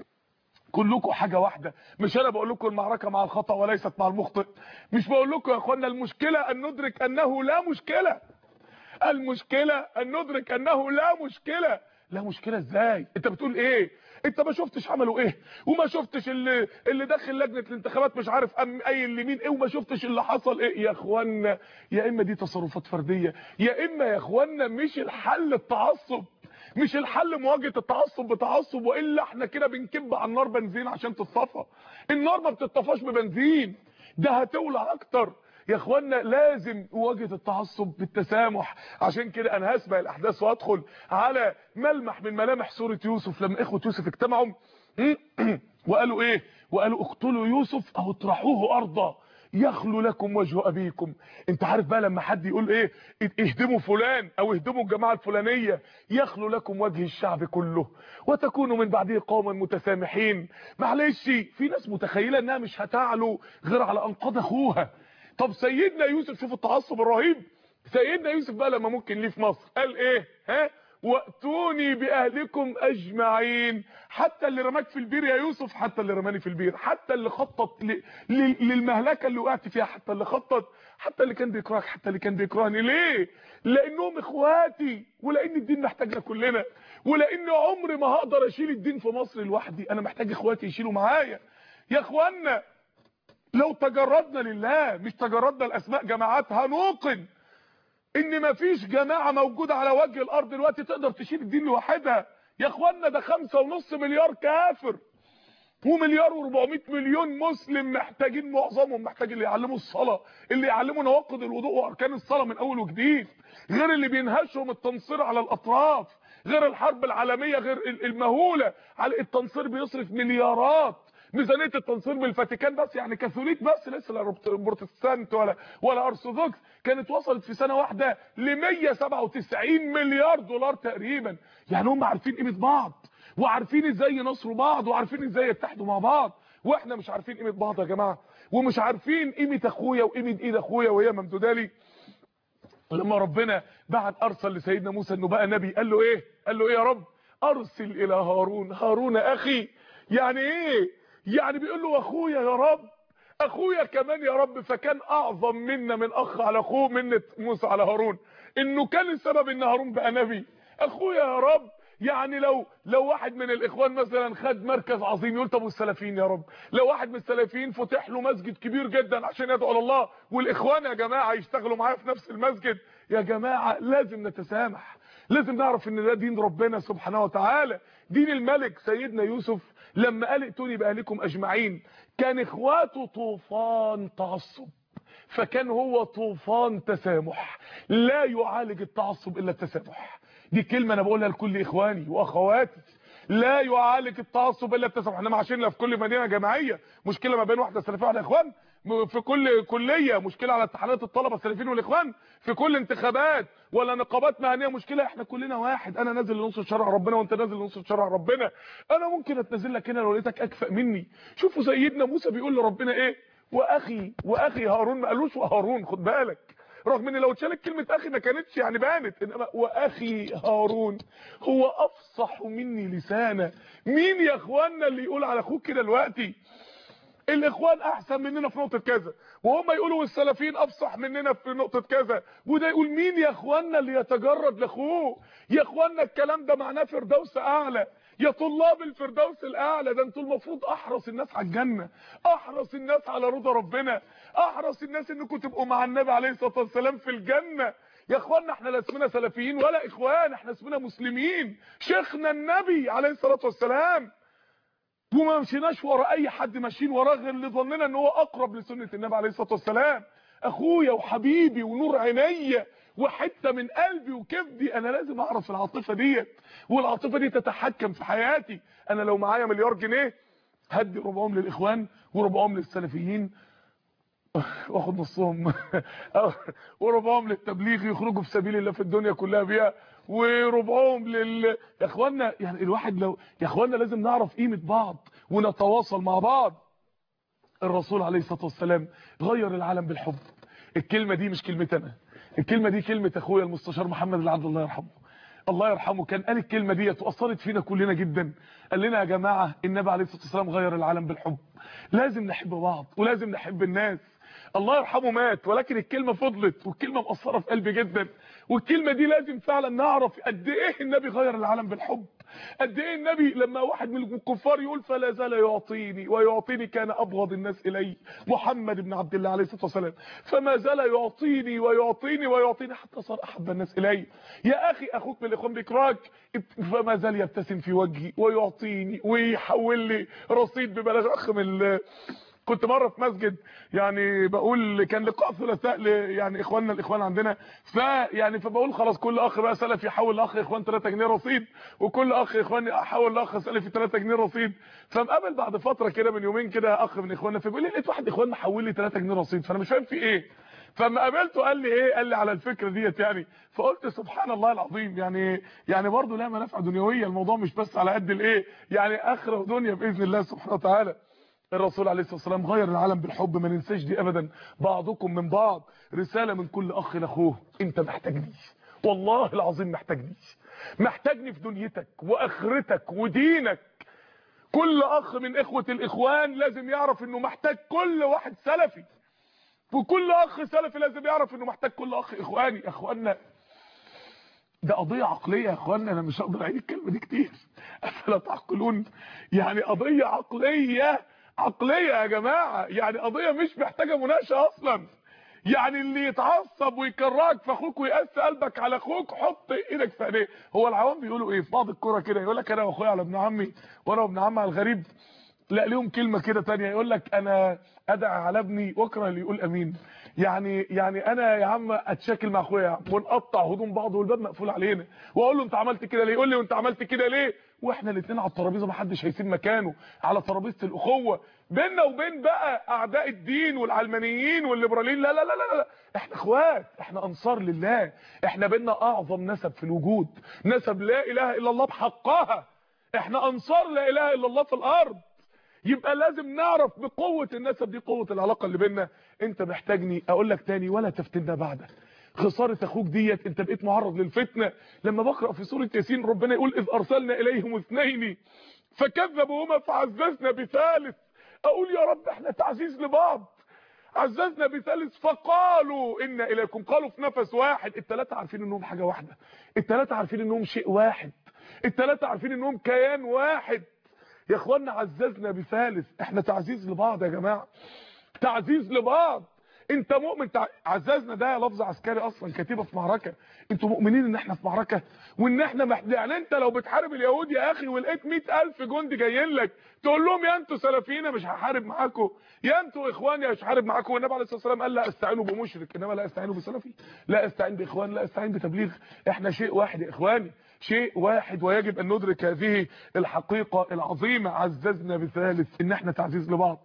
كلكم حاجه واحده مش انا بقول لكم المعركه مع الخطا وليست مع المخطئ مش بقول لكم يا اخوانا المشكله ان ندرك انه لا مشكله المشكله ان ندرك انه لا مشكله لا مشكله ازاي انت بتقول ايه انت ما شفتش عملوا ايه وما شفتش اللي اللي داخل لجنه الانتخابات مش عارف ام اي لمين ايه وما شفتش اللي حصل ايه يا اخوانا يا اما دي تصرفات فرديه يا اما يا اخوانا مش الحل التعصب مش الحل مواجهه التعصب بتعصب والا احنا كده بنكب على النار بنزين عشان تتصفى النار ما بتطفاش ببنزين ده هتولع اكتر يا اخوانا لازم مواجهه التعصب بالتسامح عشان كده انا هسبق الاحداث وادخل على ملمح من ملامح سوره يوسف لما اخوه يوسف اجتمعوا وقالوا ايه وقالوا اقتلوا يوسف او اطرحوه ارضا يخلو لكم وجه ابيكم انت عارف بقى لما حد يقول ايه اهدموا فلان او اهدموا الجماعه الفلانيه يخلو لكم وجه الشعب كله وتكونوا من بعده قوما متسامحين معلش في ناس متخيله انها مش هتعلو غير على انقاض اخوها طب سيدنا يوسف شوف التعصب الرهيب سيدنا يوسف بقى لما ممكن ليه في مصر قال ايه ها واتوني باهلكم اجمعين حتى اللي رماك في البير يا يوسف حتى اللي رماني في البير حتى اللي خطط ل... ل... للمهلكه اللي وقعت فيها حتى اللي خطط حتى اللي كان بيكرهك حتى اللي كان بيكرهني ليه لانهم اخواتي ولان الدين محتاجنا كلنا ولان عمري ما هقدر اشيل الدين في مصر لوحدي انا محتاج اخواتي يشيلوا معايا يا اخوانا لو تجردنا لله مش تجردنا الاسماء جماعات هنوقن ان مفيش جماعه موجوده على وجه الارض دلوقتي تقدر تشيل الدين لوحدها يا اخوانا ده خمسة ونص مليار كافر ومليار و400 مليون مسلم محتاجين معظمهم محتاج اللي يعلموا الصلاه اللي يعلموا نواقض الوضوء واركان الصلاه من اول وجديد غير اللي بينهشهم التنصير على الاطراف غير الحرب العالميه غير المهوله على التنصير بيصرف مليارات ميزانيه التنصير بالفاتيكان بس يعني كاثوليك بس لسه لا بروتستانت ولا ولا ارثوذكس كانت وصلت في سنه واحده ل 197 مليار دولار تقريبا يعني هم عارفين قيمه بعض وعارفين ازاي ينصروا بعض وعارفين ازاي يتحدوا مع بعض واحنا مش عارفين قيمه بعض يا جماعه ومش عارفين قيمه اخويا وقيمه ايد اخويا وهي ممدوده لي لما ربنا بعت ارسل لسيدنا موسى انه بقى نبي قال له ايه قال له ايه يا رب ارسل الى هارون هارون اخي يعني ايه يعني بيقول له اخويا يا رب اخويا كمان يا رب فكان اعظم منا من اخ على اخوه منة موسى على هارون انه كان السبب ان هارون بقى نبي اخويا يا رب يعني لو لو واحد من الاخوان مثلا خد مركز عظيم يقول طب والسلفيين يا رب لو واحد من السلفيين فتح له مسجد كبير جدا عشان يدعو الله والاخوان يا جماعه يشتغلوا معايا في نفس المسجد يا جماعه لازم نتسامح لازم نعرف ان ده دين ربنا سبحانه وتعالى دين الملك سيدنا يوسف لما قال ائتوني باهلكم اجمعين كان اخواته طوفان تعصب فكان هو طوفان تسامح لا يعالج التعصب الا التسامح دي كلمه انا بقولها لكل اخواني واخواتي لا يعالج التعصب الا التسامح احنا عايشين في كل مدينه جماعيه مشكله ما بين واحده سلفيه وواحده اخوان في كل كليه مشكله على اتحادات الطلبه السلفيين والاخوان في كل انتخابات ولا نقابات مهنيه مشكله احنا كلنا واحد انا نازل لنصر شرع ربنا وانت نازل لنصر شرع ربنا انا ممكن اتنازل لك هنا لو لقيتك اكفأ مني شوفوا سيدنا موسى بيقول لربنا ايه واخي واخي هارون ما قالوش وهارون خد بالك رغم ان لو اتشالت كلمه اخي ما كانتش يعني بانت انما واخي هارون هو افصح مني لسانا مين يا اخوانا اللي يقول على اخوك كده دلوقتي الاخوان احسن مننا في نقطه كذا وهم يقولوا السلفيين افصح مننا في نقطه كذا وده يقول مين يا اخوانا اللي يتجرد لاخوه يا اخوانا الكلام ده معناه فردوس اعلى يا طلاب الفردوس الاعلى ده انتوا المفروض احرص الناس على الجنه احرص الناس على رضا ربنا احرص الناس انكم تبقوا مع النبي عليه الصلاه والسلام في الجنه يا اخوانا احنا لا اسمنا سلفيين ولا اخوان احنا اسمنا مسلمين شيخنا النبي عليه الصلاه والسلام وما مشيناش ورا اي حد ماشيين وراه غير اللي ظننا ان هو اقرب لسنه النبي عليه الصلاه والسلام اخويا وحبيبي ونور عينيا وحته من قلبي وكبدي انا لازم اعرف العاطفه ديت والعاطفه دي تتحكم في حياتي انا لو معايا مليار جنيه هدي ربعهم للاخوان وربعهم للسلفيين واخد نصهم وربعهم للتبليغ يخرجوا في سبيل الله في الدنيا كلها بيها وربعهم لل يا اخوانا يعني الواحد لو يا اخوانا لازم نعرف قيمه بعض ونتواصل مع بعض الرسول عليه الصلاه والسلام غير العالم بالحب الكلمه دي مش كلمتنا الكلمه دي كلمه اخويا المستشار محمد العبد الله يرحمه الله يرحمه كان قال الكلمه ديت واثرت فينا كلنا جدا قال لنا يا جماعه النبي عليه الصلاه والسلام غير العالم بالحب لازم نحب بعض ولازم نحب الناس الله يرحمه مات ولكن الكلمه فضلت والكلمه مأثره في قلبي جدا والكلمه دي لازم فعلا نعرف قد ايه النبي غير العالم بالحب قد ايه النبي لما واحد من الكفار يقول فلا زال يعطيني ويعطيني كان ابغض الناس الي محمد بن عبد الله عليه الصلاه والسلام فما زال يعطيني ويعطيني ويعطيني حتى صار احب الناس الي يا اخي اخوك من الاخوان بيكراك فما زال يبتسم في وجهي ويعطيني ويحول لي رصيد ببلاش اخ من كنت مره في مسجد يعني بقول كان لقاء ثلاثاء يعني اخواننا الاخوان عندنا فيعني فبقول خلاص كل اخ بقى سلفي يحول لاخ اخوان 3 جنيه رصيد وكل اخ اخوان يحول لاخ سلفي 3 جنيه رصيد فمقابل بعد فتره كده من يومين كده اخ من اخواننا فبيقول لي لقيت واحد اخوان محول لي 3 جنيه رصيد فانا مش فاهم في ايه فما قابلته قال لي ايه قال لي على الفكره ديت يعني فقلت سبحان الله العظيم يعني يعني برضه لها منافع دنيويه الموضوع مش بس على قد الايه يعني اخره ودنيا باذن الله سبحانه وتعالى الرسول عليه الصلاه والسلام غير العالم بالحب ما ننساش دي ابدا بعضكم من بعض رساله من كل اخ لاخوه انت محتاجني والله العظيم محتاجني محتاجني في دنيتك واخرتك ودينك كل اخ من اخوه الاخوان لازم يعرف انه محتاج كل واحد سلفي وكل اخ سلفي لازم يعرف انه محتاج كل اخ اخواني اخواننا ده قضيه عقليه يا اخوانا انا مش هقدر اعيد الكلمه دي كتير افلا تعقلون يعني قضيه عقليه عقليه يا جماعه يعني قضيه مش محتاجه مناقشه اصلا يعني اللي يتعصب ويكرهك في اخوك ويقسى قلبك على اخوك حط ايدك في عينيه هو العوام بيقولوا ايه في بعض الكوره كده يقول لك انا واخويا على ابن عمي وانا وابن عمي على الغريب لا ليهم كلمه كده تانية يقول لك انا ادعى على ابني واكره اللي يقول امين يعني يعني انا يا عم اتشاكل مع اخويا ونقطع هدوم بعض والباب مقفول علينا واقول له انت عملت كده ليه يقول لي وانت عملت كده ليه واحنا الاثنين على الترابيزه ما حدش هيسيب مكانه على ترابيزه الاخوه بيننا وبين بقى اعداء الدين والعلمانيين والليبراليين لا لا لا لا, لا. احنا اخوات احنا انصار لله احنا بيننا اعظم نسب في الوجود نسب لا اله الا الله بحقها احنا انصار لا اله الا الله في الارض يبقى لازم نعرف بقوة النسب دي قوة العلاقة اللي بيننا انت محتاجني اقول لك تاني ولا تفتنا بعده خسارة اخوك ديت انت بقيت معرض للفتنة لما بقرأ في سورة ياسين ربنا يقول اذ ارسلنا اليهم اثنين فكذبوهما فعززنا بثالث اقول يا رب احنا تعزيز لبعض عززنا بثالث فقالوا ان اليكم قالوا في نفس واحد الثلاثه عارفين انهم حاجه واحده الثلاثه عارفين انهم شيء واحد الثلاثه عارفين انهم كيان واحد يا اخوانا عززنا بثالث احنا تعزيز لبعض يا جماعه تعزيز لبعض انت مؤمن تع... عززنا ده لفظ عسكري اصلا كتيبه في معركه انتوا مؤمنين ان احنا في معركه وان احنا مح... يعني انت لو بتحارب اليهود يا اخي ولقيت 100000 جندي جايين لك تقول لهم يا انتوا سلفيين مش هحارب معاكم يا انتوا اخواني مش هحارب معاكم والنبي عليه الصلاه والسلام قال لا استعينوا بمشرك انما لا استعينوا بسلفي لا استعين باخوان لا استعين بتبليغ احنا شيء واحد يا اخواني شيء واحد ويجب ان ندرك هذه الحقيقه العظيمه عززنا بثالث ان احنا تعزيز لبعض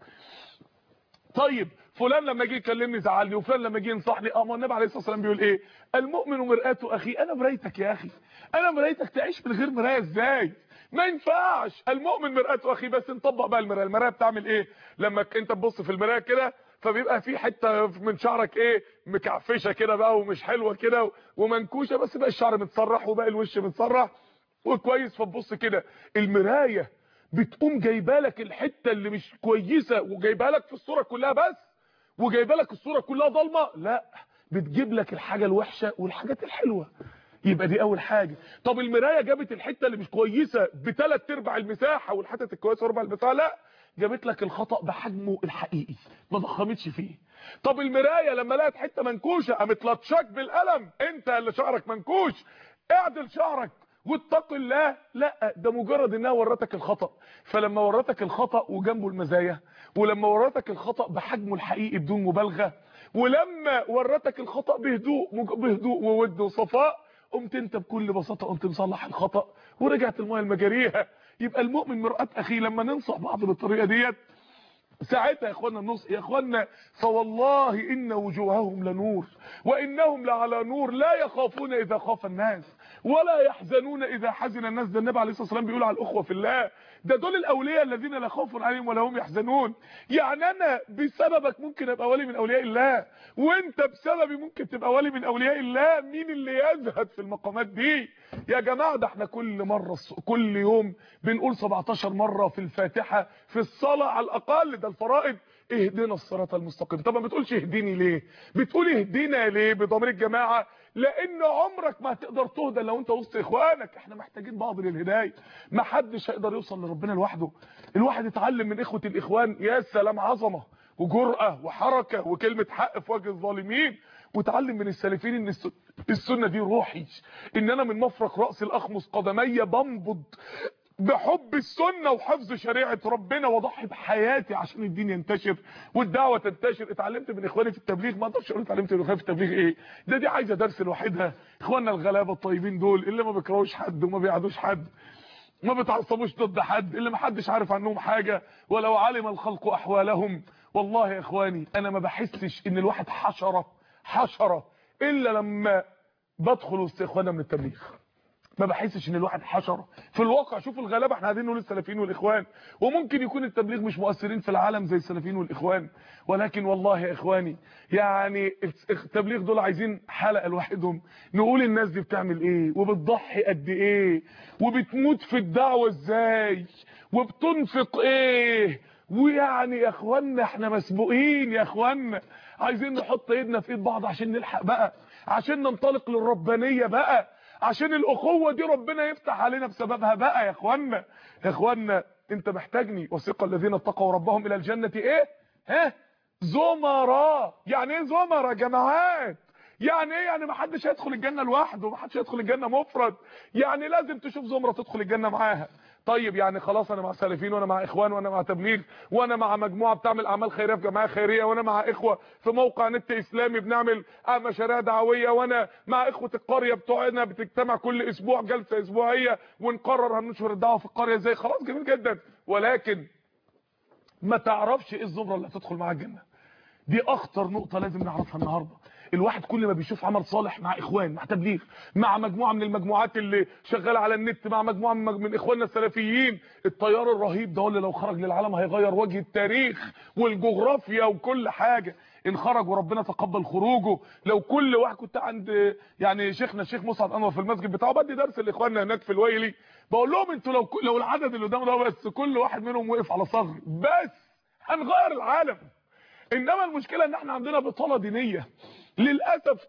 طيب فلان لما يجي يكلمني زعلني وفلان لما يجي ينصحني اه ما النبي عليه الصلاه والسلام بيقول ايه المؤمن مرآة اخي انا مرايتك يا اخي انا مرايتك تعيش من غير مرايه ازاي ما ينفعش المؤمن مرآة اخي بس نطبق بقى المرايه المرايه بتعمل ايه لما انت تبص في المرايه كده فبيبقى في حته من شعرك ايه مكعفشه كده بقى ومش حلوه كده ومنكوشه بس بقى الشعر متسرح وبقى الوش متسرح وكويس فتبص كده المرايه بتقوم جايبه لك الحته اللي مش كويسه وجايبها لك في الصوره كلها بس وجايبه لك الصوره كلها ضلمه لا بتجيب لك الحاجه الوحشه والحاجات الحلوه يبقى دي اول حاجه طب المرايه جابت الحته اللي مش كويسه بثلاث ارباع المساحه والحتت الكويسه ربع المساحه لا جابت لك الخطا بحجمه الحقيقي ما ضخمتش فيه طب المرايه لما لقت حته منكوشه قامت لطشاك بالقلم انت اللي شعرك منكوش اعدل شعرك واتق الله لا ده مجرد انها ورتك الخطا فلما ورتك الخطا وجنبه المزايا ولما ورتك الخطا بحجمه الحقيقي بدون مبالغه ولما ورتك الخطا بهدوء بهدوء وود وصفاء قمت انت بكل بساطه قمت مصلح الخطا ورجعت المايه المجاريها يبقى المؤمن مرآة اخي لما ننصح بعض بالطريقه ديت ساعتها يا اخوانا النص يا اخوانا فوالله ان وجوههم لنور وانهم لعلى نور لا يخافون اذا خاف الناس ولا يحزنون اذا حزن الناس ده النبي عليه الصلاه والسلام بيقول على الاخوه في الله ده دول الاولياء الذين لا خوف عليهم ولا هم يحزنون يعني انا بسببك ممكن ابقى ولي من اولياء الله وانت بسببي ممكن تبقى ولي من اولياء الله مين اللي يزهد في المقامات دي يا جماعه ده احنا كل مره كل يوم بنقول 17 مره في الفاتحه في الصلاه على الاقل ده الفرائض اهدنا الصراط المستقيم طب ما بتقولش اهديني ليه بتقول اهدينا ليه بضمير الجماعه لان عمرك ما هتقدر تهدى لو انت وسط اخوانك احنا محتاجين بعض للهدايه ما حدش هيقدر يوصل لربنا لوحده الواحد يتعلم من اخوه الاخوان يا سلام عظمه وجرأة وحركة وكلمة حق في وجه الظالمين وتعلم من السالفين ان السنة دي روحي ان انا من مفرق رأس الاخمص قدمي بنبض بحب السنة وحفظ شريعة ربنا واضحي بحياتي عشان الدين ينتشر والدعوة تنتشر اتعلمت من اخواني في التبليغ ما اقدرش اقول اتعلمت من اخواني في التبليغ ايه ده دي عايزة درس لوحدها اخواننا الغلابة الطيبين دول اللي ما بيكرهوش حد وما بيعادوش حد ما بيتعصبوش ضد حد اللي ما حدش عارف عنهم حاجة ولو علم الخلق احوالهم والله يا اخواني انا ما بحسش ان الواحد حشرة حشرة الا لما بدخل وسط اخوانا من التبليغ ما بحسش ان الواحد حشره في الواقع شوف الغلابه احنا قاعدين نقول السلفيين والاخوان وممكن يكون التبليغ مش مؤثرين في العالم زي السلفيين والاخوان ولكن والله يا اخواني يعني التبليغ دول عايزين حلقه لوحدهم نقول الناس دي بتعمل ايه وبتضحي قد ايه وبتموت في الدعوه ازاي وبتنفق ايه ويعني يا اخوانا احنا مسبوقين يا اخوانا عايزين نحط ايدنا في ايد بعض عشان نلحق بقى عشان ننطلق للربانيه بقى عشان الاخوه دي ربنا يفتح علينا بسببها بقى يا اخوانا يا اخوانا انت محتاجني وثق الذين اتقوا ربهم الى الجنه ايه ها زمراء يعني ايه زمراء جماعات يعني ايه يعني ما حدش هيدخل الجنه لوحده ما حدش هيدخل الجنه مفرد يعني لازم تشوف زمره تدخل الجنه معاها طيب يعني خلاص انا مع سلفيين وانا مع اخوان وانا مع تبليغ وانا مع مجموعه بتعمل اعمال خيريه في جمعيه خيريه وانا مع اخوه في موقع نت اسلامي بنعمل مشاريع دعويه وانا مع اخوه القريه بتوعنا بتجتمع كل اسبوع جلسه اسبوعيه ونقرر هننشر الدعوه في القريه ازاي خلاص جميل جدا ولكن ما تعرفش ايه الزمره اللي هتدخل معاها الجنه دي اخطر نقطه لازم نعرفها النهارده الواحد كل ما بيشوف عمل صالح مع اخوان مع تبليغ مع مجموعه من المجموعات اللي شغاله على النت مع مجموعه من, من اخواننا السلفيين التيار الرهيب ده اللي لو خرج للعالم هيغير وجه التاريخ والجغرافيا وكل حاجه ان خرج وربنا تقبل خروجه لو كل واحد كنت عند يعني شيخنا الشيخ مسعد انور في المسجد بتاعه بدي درس لاخواننا هناك في الويلي بقول لهم انتوا لو لو العدد اللي قدام ده بس كل واحد منهم وقف على صغر بس هنغير العالم انما المشكله ان احنا عندنا بطاله دينيه للاسف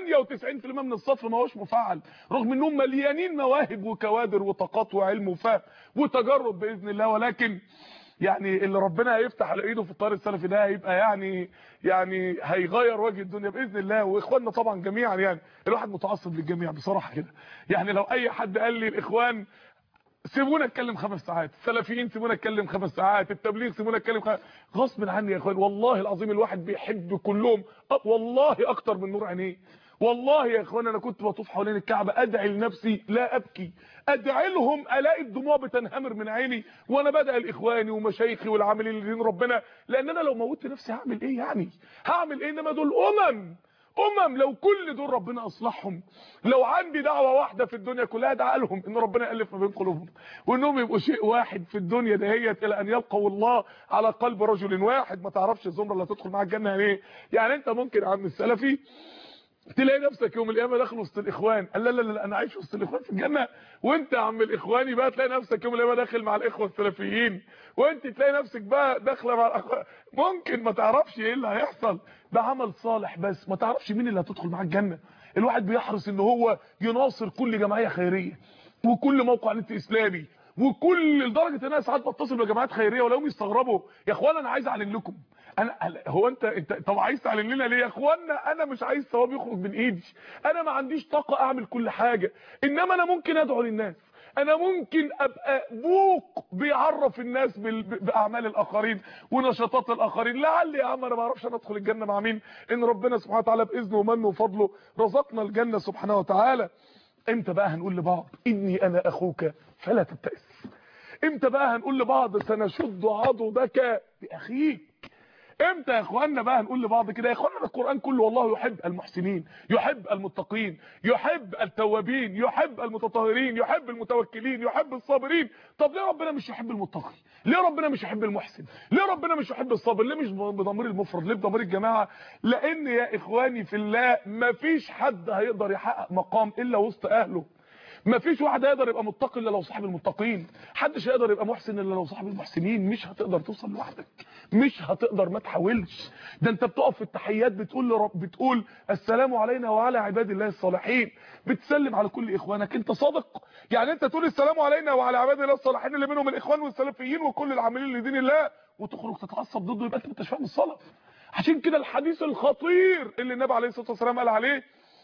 98% من الصف ما هوش مفعل رغم انهم مليانين مواهب وكوادر وطاقات وعلم وفهم وتجرب باذن الله ولكن يعني اللي ربنا هيفتح على ايده في الطار السلفي ده هيبقى يعني يعني هيغير وجه الدنيا باذن الله واخواننا طبعا جميعا يعني الواحد متعصب للجميع بصراحه كده يعني لو اي حد قال لي الاخوان سيبونا اتكلم خمس ساعات السلفيين سيبونا اتكلم خمس ساعات التبليغ سيبونا اتكلم خمس... غصب عني يا اخوان والله العظيم الواحد بيحب كلهم والله اكتر من نور عينيه والله يا اخوان انا كنت بطوف حوالين الكعبه ادعي لنفسي لا ابكي ادعي لهم الاقي الدموع بتنهمر من عيني وانا بدعي لاخواني ومشايخي والعاملين لدين ربنا لان انا لو موتت نفسي هعمل ايه يعني هعمل ايه انما دول امم امم لو كل دول ربنا اصلحهم لو عندي دعوه واحده في الدنيا كلها ادعي لهم ان ربنا يالف ما بين قلوبهم وانهم يبقوا شيء واحد في الدنيا دهيت الى ان يلقوا الله على قلب رجل واحد ما تعرفش الزمره اللي هتدخل معاك الجنه يعني ايه يعني انت ممكن يا عم السلفي تلاقي نفسك يوم القيامه داخل وسط الاخوان لا لا لا انا عايش وسط الاخوان في الجنه وانت يا عم الاخواني بقى تلاقي نفسك يوم القيامه داخل مع الاخوه السلفيين وانت تلاقي نفسك بقى داخله مع الاخوان ممكن ما تعرفش ايه اللي هيحصل ده عمل صالح بس ما تعرفش مين اللي هتدخل معاه الجنه الواحد بيحرص ان هو يناصر كل جمعيه خيريه وكل موقع نت اسلامي وكل لدرجه ان انا ساعات بتصل بجماعات خيريه ولو يستغربوا يا اخوانا انا عايز اعلن لكم انا هو انت انت طب عايز تعلن لنا ليه يا اخوانا انا مش عايز ثواب يخرج من ايدي انا ما عنديش طاقه اعمل كل حاجه انما انا ممكن ادعو للناس انا ممكن ابقى بوق بيعرف الناس باعمال الاخرين ونشاطات الاخرين لعل يا عم انا ما اعرفش انا ادخل الجنه مع مين ان ربنا سبحانه وتعالى باذنه ومنه وفضله رزقنا الجنه سبحانه وتعالى امتى بقى هنقول لبعض اني انا اخوك فلا تبتئس امتى بقى هنقول لبعض سنشد عضدك باخيك امتى يا اخوانا بقى هنقول لبعض كده يا اخوانا القران كله والله يحب المحسنين يحب المتقين يحب التوابين يحب المتطهرين يحب المتوكلين يحب الصابرين طب ليه ربنا مش يحب المتقي ليه ربنا مش يحب المحسن ليه ربنا مش يحب الصابر ليه مش بضمير المفرد ليه بضمير الجماعه لان يا اخواني في الله مفيش حد هيقدر يحقق مقام الا وسط اهله ما فيش واحد هيقدر يبقى متقي الا لو صاحب المتقين محدش هيقدر يبقى محسن الا لو صاحب المحسنين مش هتقدر توصل لوحدك مش هتقدر ما تحاولش ده انت بتقف في التحيات بتقول لرب بتقول السلام علينا وعلى عباد الله الصالحين بتسلم على كل اخوانك انت صادق يعني انت تقول السلام علينا وعلى عباد الله الصالحين اللي منهم الاخوان والسلفيين وكل العاملين لدين الله وتخرج تتعصب ضده يبقى انت مش فاهم الصلاه عشان كده الحديث الخطير اللي النبي عليه الصلاه والسلام قال عليه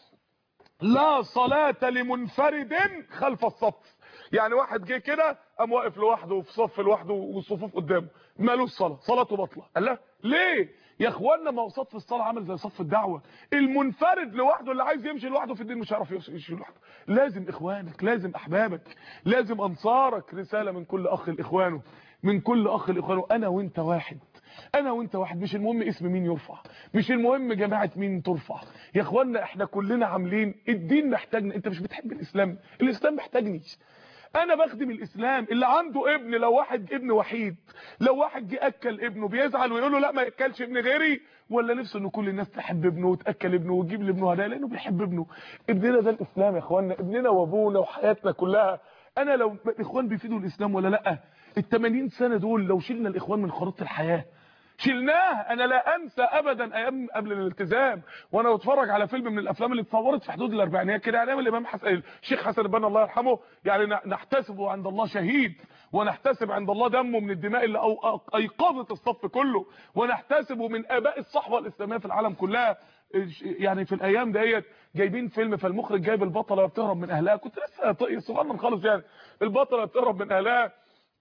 لا صلاة لمنفرد خلف الصف يعني واحد جه كده قام واقف لوحده في صف لوحده والصفوف قدامه مالوش صلاه صلاته باطله قال لا ليه يا اخوانا ما هو صف الصلاه عامل زي صف الدعوه المنفرد لوحده اللي عايز يمشي لوحده في الدين مش هيعرف يمشي لوحده لازم اخوانك لازم احبابك لازم انصارك رساله من كل اخ لاخوانه من كل اخ لاخوانه انا وانت واحد انا وانت واحد مش المهم اسم مين يرفع مش المهم جماعه مين ترفع يا اخوانا احنا كلنا عاملين الدين محتاجنا انت مش بتحب الاسلام الاسلام محتاجني انا بخدم الاسلام اللي عنده ابن لو واحد ابن وحيد لو واحد جه اكل ابنه بيزعل ويقول له لا ما ياكلش ابن غيري ولا نفسه ان كل الناس تحب ابنه وتاكل ابنه وتجيب لابنه هدايا لانه بيحب ابنه ابننا ده الاسلام يا اخوانا ابننا وابونا وحياتنا كلها انا لو الاخوان بيفيدوا الاسلام ولا لا ال 80 سنه دول لو شلنا الاخوان من خريطه الحياه شلناه انا لا انسى ابدا ايام قبل الالتزام وانا بتفرج على فيلم من الافلام اللي اتصورت في حدود الاربعينات كده يعني الامام حسن الشيخ حسن البنا الله يرحمه يعني نحتسبه عند الله شهيد ونحتسب عند الله دمه من الدماء اللي ايقظت الصف كله ونحتسبه من اباء الصحوه الاسلاميه في العالم كلها يعني في الايام ديت جايبين فيلم فالمخرج جايب البطله بتهرب من اهلها كنت لسه صغنن خالص يعني البطله بتهرب من اهلها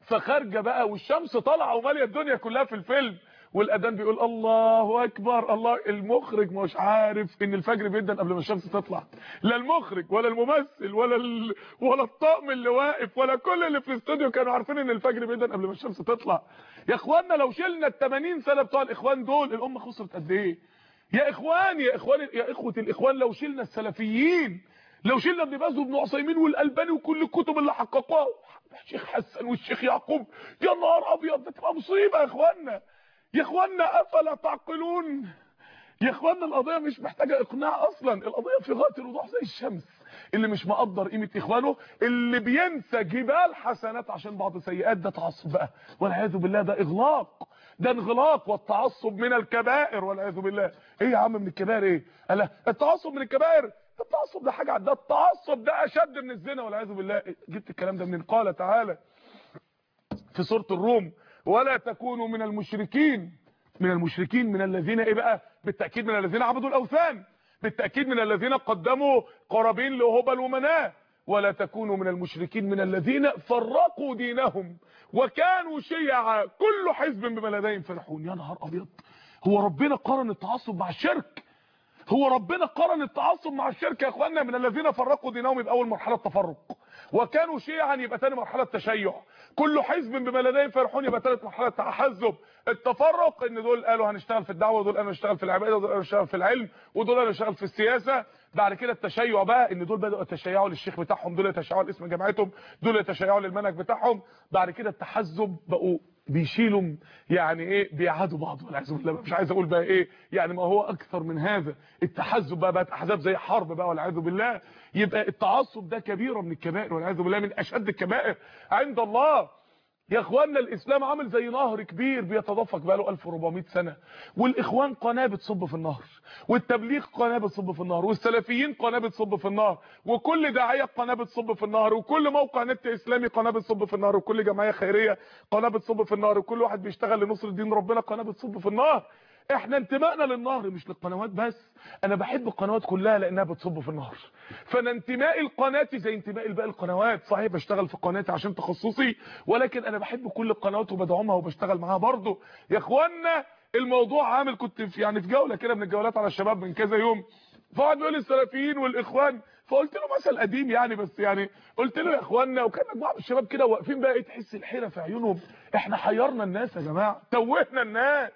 فخارجه بقى والشمس طالعه وماليه الدنيا كلها في الفيلم والاذان بيقول الله اكبر الله المخرج مش عارف ان الفجر بيدن قبل ما الشمس تطلع لا المخرج ولا الممثل ولا ال... ولا الطاقم اللي واقف ولا كل اللي في الاستوديو كانوا عارفين ان الفجر بيدن قبل ما الشمس تطلع يا اخوانا لو شلنا ال 80 سنه بتوع الاخوان دول الامه خسرت قد ايه يا اخوان يا اخوان يا اخوه الاخوان لو شلنا السلفيين لو شلنا ابن باز وابن عثيمين والالباني وكل الكتب اللي حققوها الشيخ حسن والشيخ يعقوب يا نهار ابيض ده تبقى مصيبه يا اخوانا يا اخوانا افلا تعقلون يا اخوانا القضيه مش محتاجه اقناع اصلا القضيه في غايه الوضوح زي الشمس اللي مش مقدر قيمه اخوانه اللي بينسى جبال حسنات عشان بعض سيئات ده تعصب بقى والعياذ بالله ده اغلاق ده انغلاق والتعصب من الكبائر والعياذ بالله ايه يا عم من الكبائر ايه قال التعصب من الكبائر التعصب ده حاجه ده التعصب ده اشد من الزنا والعياذ بالله جبت الكلام ده منين قال تعالى في سوره الروم ولا تكونوا من المشركين من المشركين من الذين ايه بقى بالتاكيد من الذين عبدوا الاوثان بالتاكيد من الذين قدموا قرابين لهبل ومناه ولا تكونوا من المشركين من الذين فرقوا دينهم وكانوا شيعا كل حزب بما لديهم فرحون يا نهار ابيض هو ربنا قارن التعصب مع الشرك هو ربنا قارن التعصب مع الشرك يا اخوانا من الذين فرقوا دينهم يبقى اول مرحله تفرق وكانوا شيعا يبقى ثاني مرحله تشيع كل حزب بما لديهم فرحون يبقى ثالث مرحله تحزب التفرق ان دول قالوا هنشتغل في الدعوه ودول قالوا هنشتغل في العباده ودول قالوا هنشتغل في العلم ودول قالوا هنشتغل في السياسه بعد كده التشيع بقى ان دول بداوا يتشيعوا للشيخ بتاعهم دول يتشيعوا لاسم جامعتهم دول يتشيعوا للمنهج بتاعهم بعد كده التحزب بقوا بيشيلوا يعني ايه بيعادوا بعض والعياذ بالله مش عايز اقول بقى ايه يعني ما هو اكثر من هذا التحزب بقى بقت احزاب زي حرب بقى والعياذ بالله يبقى التعصب ده كبيره من الكبائر والعياذ بالله من اشد الكبائر عند الله يا اخواننا الاسلام عامل زي نهر كبير بيتدفق بقاله 1400 سنه والاخوان قناه بتصب في النهر والتبليغ قناه بتصب في النهر والسلفيين قناه بتصب في النهر وكل داعيه قناه بتصب في النهر وكل موقع نت اسلامي قناه بتصب في النهر وكل جمعيه خيريه قناه بتصب في النهر وكل واحد بيشتغل لنصر دين ربنا قناه بتصب في النهر احنا انتمائنا للنهر مش للقنوات بس انا بحب القنوات كلها لانها بتصب في النهر فانا انتمائي لقناتي زي انتمائي لباقي القنوات صحيح بشتغل في قناتي عشان تخصصي ولكن انا بحب كل القنوات وبدعمها وبشتغل معاها برضه يا اخوانا الموضوع عامل كنت في يعني في جوله كده من الجولات على الشباب من كذا يوم فقعد يقول السلفيين والاخوان فقلت له مثل قديم يعني بس يعني قلت له يا اخوانا وكان بعض الشباب كده واقفين بقى ايه تحس الحيره في عيونهم احنا حيرنا الناس يا جماعه توهنا الناس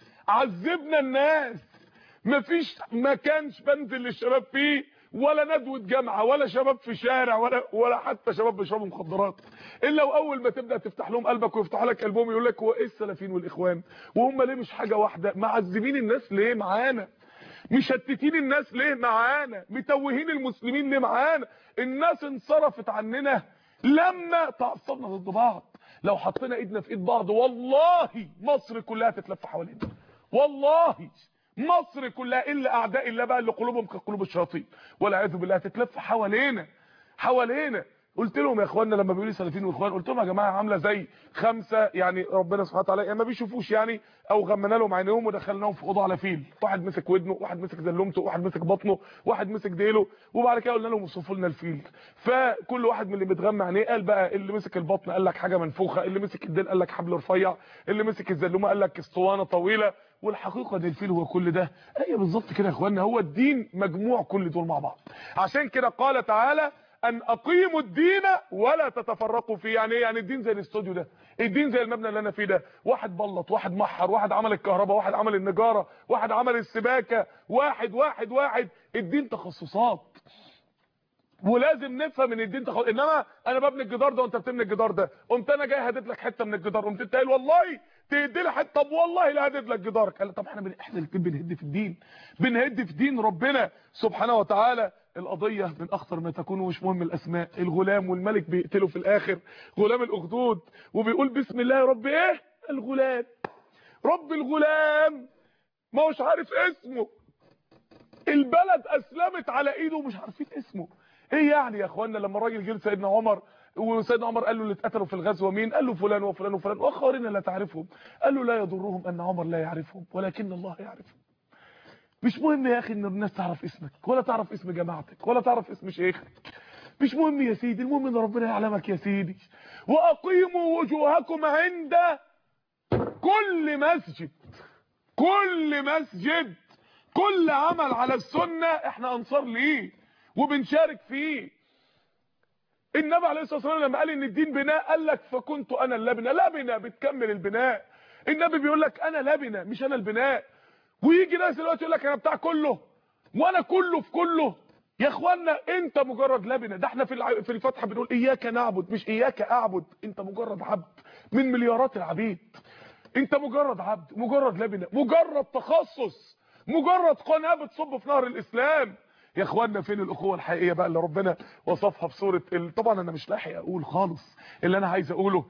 عذبنا الناس مفيش ما كانش بنزل للشباب فيه ولا ندوه جامعه ولا شباب في شارع ولا ولا حتى شباب بيشربوا مخدرات الا واول ما تبدا تفتح لهم قلبك ويفتحوا لك قلبهم يقول لك هو ايه السلفيين والاخوان وهم ليه مش حاجه واحده معذبين الناس ليه معانا مشتتين الناس ليه معانا متوهين المسلمين ليه معانا الناس انصرفت عننا لما تعصبنا ضد بعض لو حطينا ايدنا في ايد بعض والله مصر كلها تتلف حوالينا والله مصر كلها الا اعداء الله بقى اللي قلوبهم كقلوب الشياطين والعياذ بالله تتلف حوالينا حوالينا قلت لهم يا اخواننا لما بيقولوا سلفيين واخوان قلت لهم يا جماعه عامله زي خمسه يعني ربنا سبحانه وتعالى يعني ما بيشوفوش يعني او غمنا لهم عينيهم ودخلناهم في اوضه على فيل واحد مسك ودنه واحد مسك زلمته واحد مسك بطنه واحد مسك ديله وبعد كده قلنا لهم وصفوا لنا الفيل فكل واحد من اللي متغمى عينيه قال بقى اللي مسك البطن قال لك حاجه منفوخه اللي مسك الديل قال لك حبل رفيع اللي مسك الزلومه قال لك اسطوانه طويله والحقيقه ان الفيل هو كل ده هي بالظبط كده يا اخوانا هو الدين مجموع كل دول مع بعض عشان كده قال تعالى ان اقيموا الدين ولا تتفرقوا فيه يعني ايه يعني الدين زي الاستوديو ده الدين زي المبنى اللي انا فيه ده واحد بلط واحد محر واحد عمل الكهرباء واحد عمل النجاره واحد عمل السباكه واحد واحد واحد الدين تخصصات ولازم نفهم ان الدين تخصص انما انا ببني الجدار ده وانت بتبني الجدار ده قمت انا جاي هدد لك حته من الجدار قمت انت قايل والله تهد لي حته طب والله لا هدد لك جدارك قال طب احنا بن... احنا الاثنين بنهد في الدين بنهد في دين ربنا سبحانه وتعالى القضية من أخطر ما تكون ومش مهم الأسماء الغلام والملك بيقتله في الآخر غلام الأخدود وبيقول بسم الله يا رب إيه الغلام رب الغلام ما هوش عارف اسمه البلد أسلمت على إيده ومش عارفين اسمه إيه يعني يا أخوانا لما الراجل جه سيدنا عمر وسيدنا عمر قال له اللي اتقتلوا في الغزوه مين قال له فلان وفلان وفلان واخرين لا تعرفهم قال له لا يضرهم ان عمر لا يعرفهم ولكن الله يعرفهم مش مهم يا اخي ان الناس تعرف اسمك ولا تعرف اسم جماعتك ولا تعرف اسم شيخك مش مهم يا سيدي المهم ان ربنا يعلمك يا سيدي واقيموا وجوهكم عند كل مسجد كل مسجد كل عمل على السنة احنا انصار ليه وبنشارك فيه النبي عليه الصلاه والسلام لما قال ان الدين بناء قال لك فكنت انا اللبنه لبنه بتكمل البناء النبي بيقول لك انا لبنه مش انا البناء ويجي ناس دلوقتي يقول لك انا بتاع كله وانا كله في كله يا اخوانا انت مجرد لبنه ده احنا في الع- في الفتحه بنقول اياك نعبد مش اياك اعبد انت مجرد عبد من مليارات العبيد انت مجرد عبد مجرد لبنه مجرد تخصص مجرد قناه بتصب في نهر الاسلام يا اخوانا فين الاخوه الحقيقيه بقى اللي ربنا وصفها في سوره ال- طبعا انا مش لاحق اقول خالص اللي انا عايز اقوله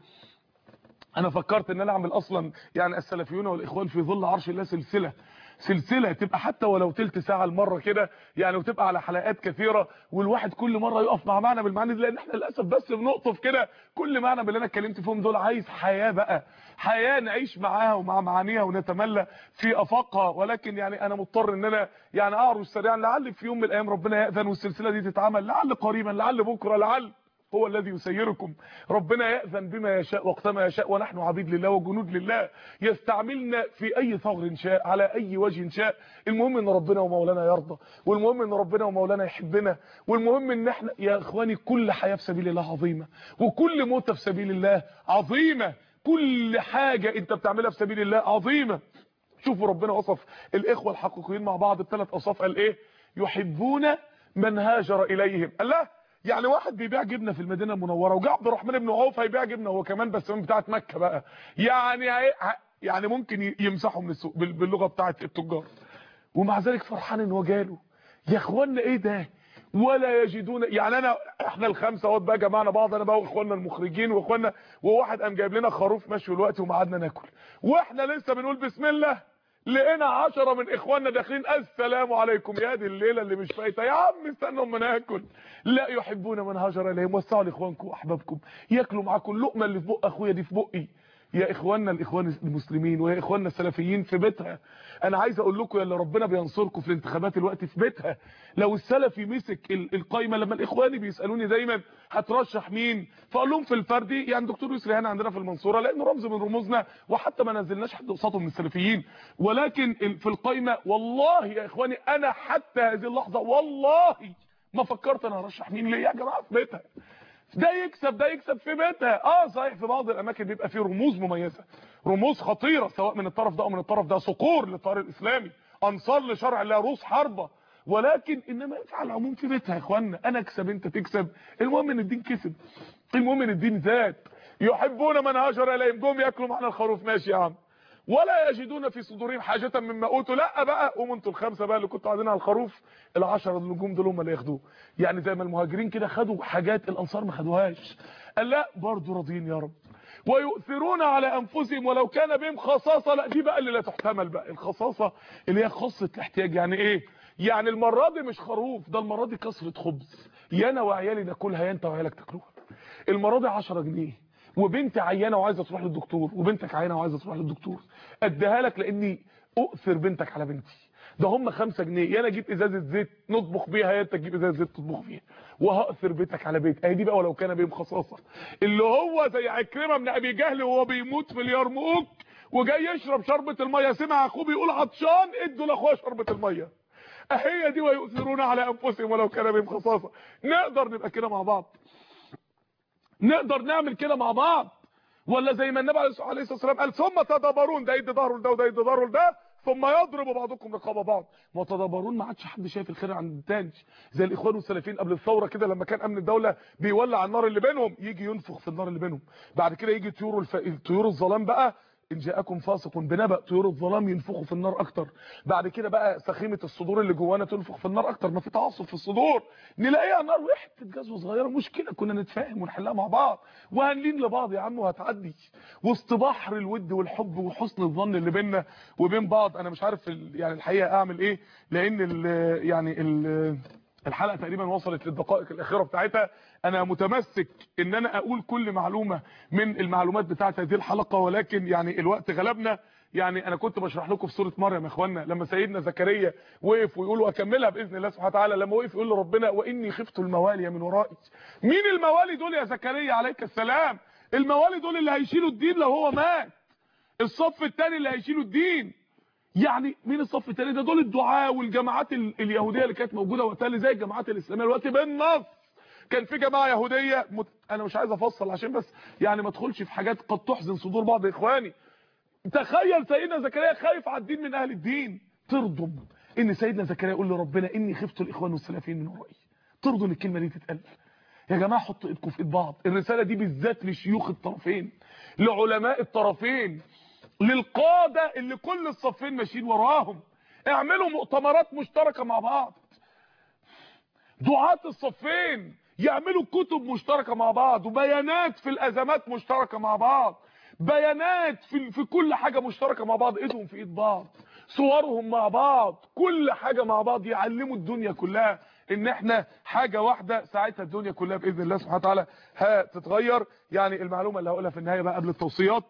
انا فكرت ان انا اعمل اصلا يعني السلفيون والاخوان في ظل عرش الله سلسله سلسله تبقى حتى ولو تلت ساعه المره كده يعني وتبقى على حلقات كثيره والواحد كل مره يقف مع معنى بالمعاني دي لان احنا للاسف بس بنقطف كده كل معنى باللي انا اتكلمت فيهم دول عايز حياه بقى حياه نعيش معاها ومع معانيها ونتملى في افاقها ولكن يعني انا مضطر ان انا يعني اعرج سريعا لعل في يوم من الايام ربنا ياذن والسلسله دي تتعمل لعل قريبا لعل بكره لعل هو الذي يسيركم ربنا يأذن بما يشاء وقتما يشاء ونحن عبيد لله وجنود لله يستعملنا في اي ثغر شاء على اي وجه شاء المهم ان ربنا ومولانا يرضى والمهم ان ربنا ومولانا يحبنا والمهم ان احنا يا اخواني كل حياة في سبيل الله عظيمة وكل موتة في سبيل الله عظيمة كل حاجة انت بتعملها في سبيل الله عظيمة شوفوا ربنا وصف الاخوة الحقيقيين مع بعض بثلاث اوصاف قال ايه يحبون من هاجر اليهم الله يعني واحد بيبيع جبنه في المدينه المنوره وجاء عبد الرحمن بن عوف هيبيع جبنه هو كمان بس من بتاعه مكه بقى يعني هي- يعني ممكن يمسحوا من السوق بال- باللغه بتاعه التجار ومع ذلك فرحان ان هو جاله يا اخوانا ايه ده ولا يجدون يعني انا احنا الخمسه اهوت بقى جمعنا بعض انا بقى واخواننا المخرجين واخواننا وواحد قام جايب لنا خروف مشوي الوقت ومعادنا ناكل واحنا لسه بنقول بسم الله لقينا عشرة من اخواننا داخلين السلام عليكم يا دي الليله اللي مش فايته يا عم استنوا اما ناكل لا يحبون من هاجر اليهم وسعوا لاخوانكم واحبابكم ياكلوا معاكم اللقمه اللي في بق اخويا دي في بقي يا اخواننا الاخوان المسلمين ويا اخواننا السلفيين في بيتها انا عايز اقول لكم يا اللي ربنا بينصركم في الانتخابات الوقت في بيتها لو السلفي مسك ال- القايمه لما الاخواني بيسالوني دايما هترشح مين فاقول لهم في الفردي يعني دكتور يسري هنا عندنا في المنصوره لانه رمز من رموزنا وحتى ما نزلناش حد قصاده من السلفيين ولكن ال- في القايمه والله يا اخواني انا حتى هذه اللحظه والله ما فكرت انا هرشح مين ليه يا جماعه في بيتها ده يكسب ده يكسب في بيتها اه صحيح في بعض الاماكن بيبقى فيه رموز مميزه رموز خطيره سواء من الطرف ده او من الطرف ده صقور للطار الاسلامي انصار لشرع الله روس حربه ولكن انما على العموم في بيتها يا اخوانا انا اكسب انت تكسب المهم ان الدين كسب المهم ان الدين زاد يحبون من هاجر اليهم جم ياكلوا معنا الخروف ماشي يا عم ولا يجدون في صدورهم حاجه مما اوتوا لا بقى قوموا انتوا الخمسه بقى اللي كنتوا قاعدين على الخروف العشره النجوم دول هم اللي ياخدوه يعني زي ما المهاجرين كده خدوا حاجات الانصار ما خدوهاش قال لا برضه راضيين يا رب ويؤثرون على انفسهم ولو كان بهم خصاصه لا دي بقى اللي لا تحتمل بقى الخصاصه اللي هي خاصه الاحتياج يعني ايه يعني المره دي مش خروف ده المره دي كسره خبز يا انا وعيالي ناكلها يا انت وعيالك تاكلوها المره دي 10 جنيه وبنت عيانه وعايزه تروح للدكتور وبنتك عيانه وعايزه تروح للدكتور اديها لك لاني اؤثر بنتك على بنتي ده هم 5 جنيه يا انا اجيب ازازه زيت نطبخ بيها يا انت تجيب ازازه زيت تطبخ فيها وهاثر بيتك على بيت اهي دي بقى ولو كان بيهم خصاصه اللي هو زي عكرمه بن ابي جهل وهو بيموت في اليرموك وجاي يشرب شربة المية سمع اخوه بيقول عطشان ادوا لاخويا شربة المية اهي دي ويؤثرون على انفسهم ولو كان بهم خصاصة نقدر نبقى كده مع بعض نقدر نعمل كده مع بعض ولا زي ما النبي عليه الصلاه والسلام قال ثم تدبرون ده يدي ظهره لده وده يدي ظهره لده ثم يضرب بعضكم رقاب بعض ما تدبرون ما عادش حد شايف الخير عند التاني زي الاخوان والسلفيين قبل الثوره كده لما كان امن الدوله بيولع النار اللي بينهم يجي ينفخ في النار اللي بينهم بعد كده يجي طيور الف... طيور الظلام بقى ان جاءكم فاسق بنبأ طيور الظلام ينفخوا في النار اكتر بعد كده بقى سخيمه الصدور اللي جوانا تنفخ في النار اكتر ما في تعصب في الصدور نلاقيها نار وحده جزوه صغيره مشكله كنا نتفاهم ونحلها مع بعض وهنلين لبعض يا عم وهتعدي وسط بحر الود والحب وحسن الظن اللي بيننا وبين بعض انا مش عارف ال... يعني الحقيقه اعمل ايه لان ال... يعني ال... الحلقه تقريبا وصلت للدقائق الاخيره بتاعتها انا متمسك ان انا اقول كل معلومه من المعلومات بتاعه هذه الحلقه ولكن يعني الوقت غلبنا يعني انا كنت بشرح لكم في سوره مريم يا اخوانا لما سيدنا زكريا وقف ويقول واكملها باذن الله سبحانه وتعالى لما وقف يقول لربنا واني خفت الموالي من ورائي مين الموالي دول يا زكريا عليك السلام الموالي دول اللي هيشيلوا الدين لو هو مات الصف الثاني اللي هيشيلوا الدين يعني مين الصف الثاني ده دول الدعاء والجماعات ال- اليهوديه اللي كانت موجوده وقتها اللي زي الجماعات الاسلاميه دلوقتي بالنص كان في جماعه يهوديه مت... انا مش عايز افصل عشان بس يعني ما ادخلش في حاجات قد تحزن صدور بعض اخواني تخيل سيدنا زكريا خايف على الدين من اهل الدين ترضم ان سيدنا زكريا يقول لربنا اني خفت الاخوان والسلفيين من ورائي ترضوا ان الكلمه دي تتقال يا جماعه حطوا ايدكم في ايد بعض الرساله دي بالذات لشيوخ الطرفين لعلماء الطرفين للقاده اللي كل الصفين ماشيين وراهم اعملوا مؤتمرات مشتركه مع بعض دعاة الصفين يعملوا كتب مشتركة مع بعض وبيانات في الأزمات مشتركة مع بعض بيانات في, في كل حاجة مشتركة مع بعض ايدهم في ايد بعض صورهم مع بعض كل حاجة مع بعض يعلموا الدنيا كلها ان احنا حاجة واحدة ساعتها الدنيا كلها بإذن الله سبحانه وتعالى هتتغير يعني المعلومة اللي هقولها في النهاية بقى قبل التوصيات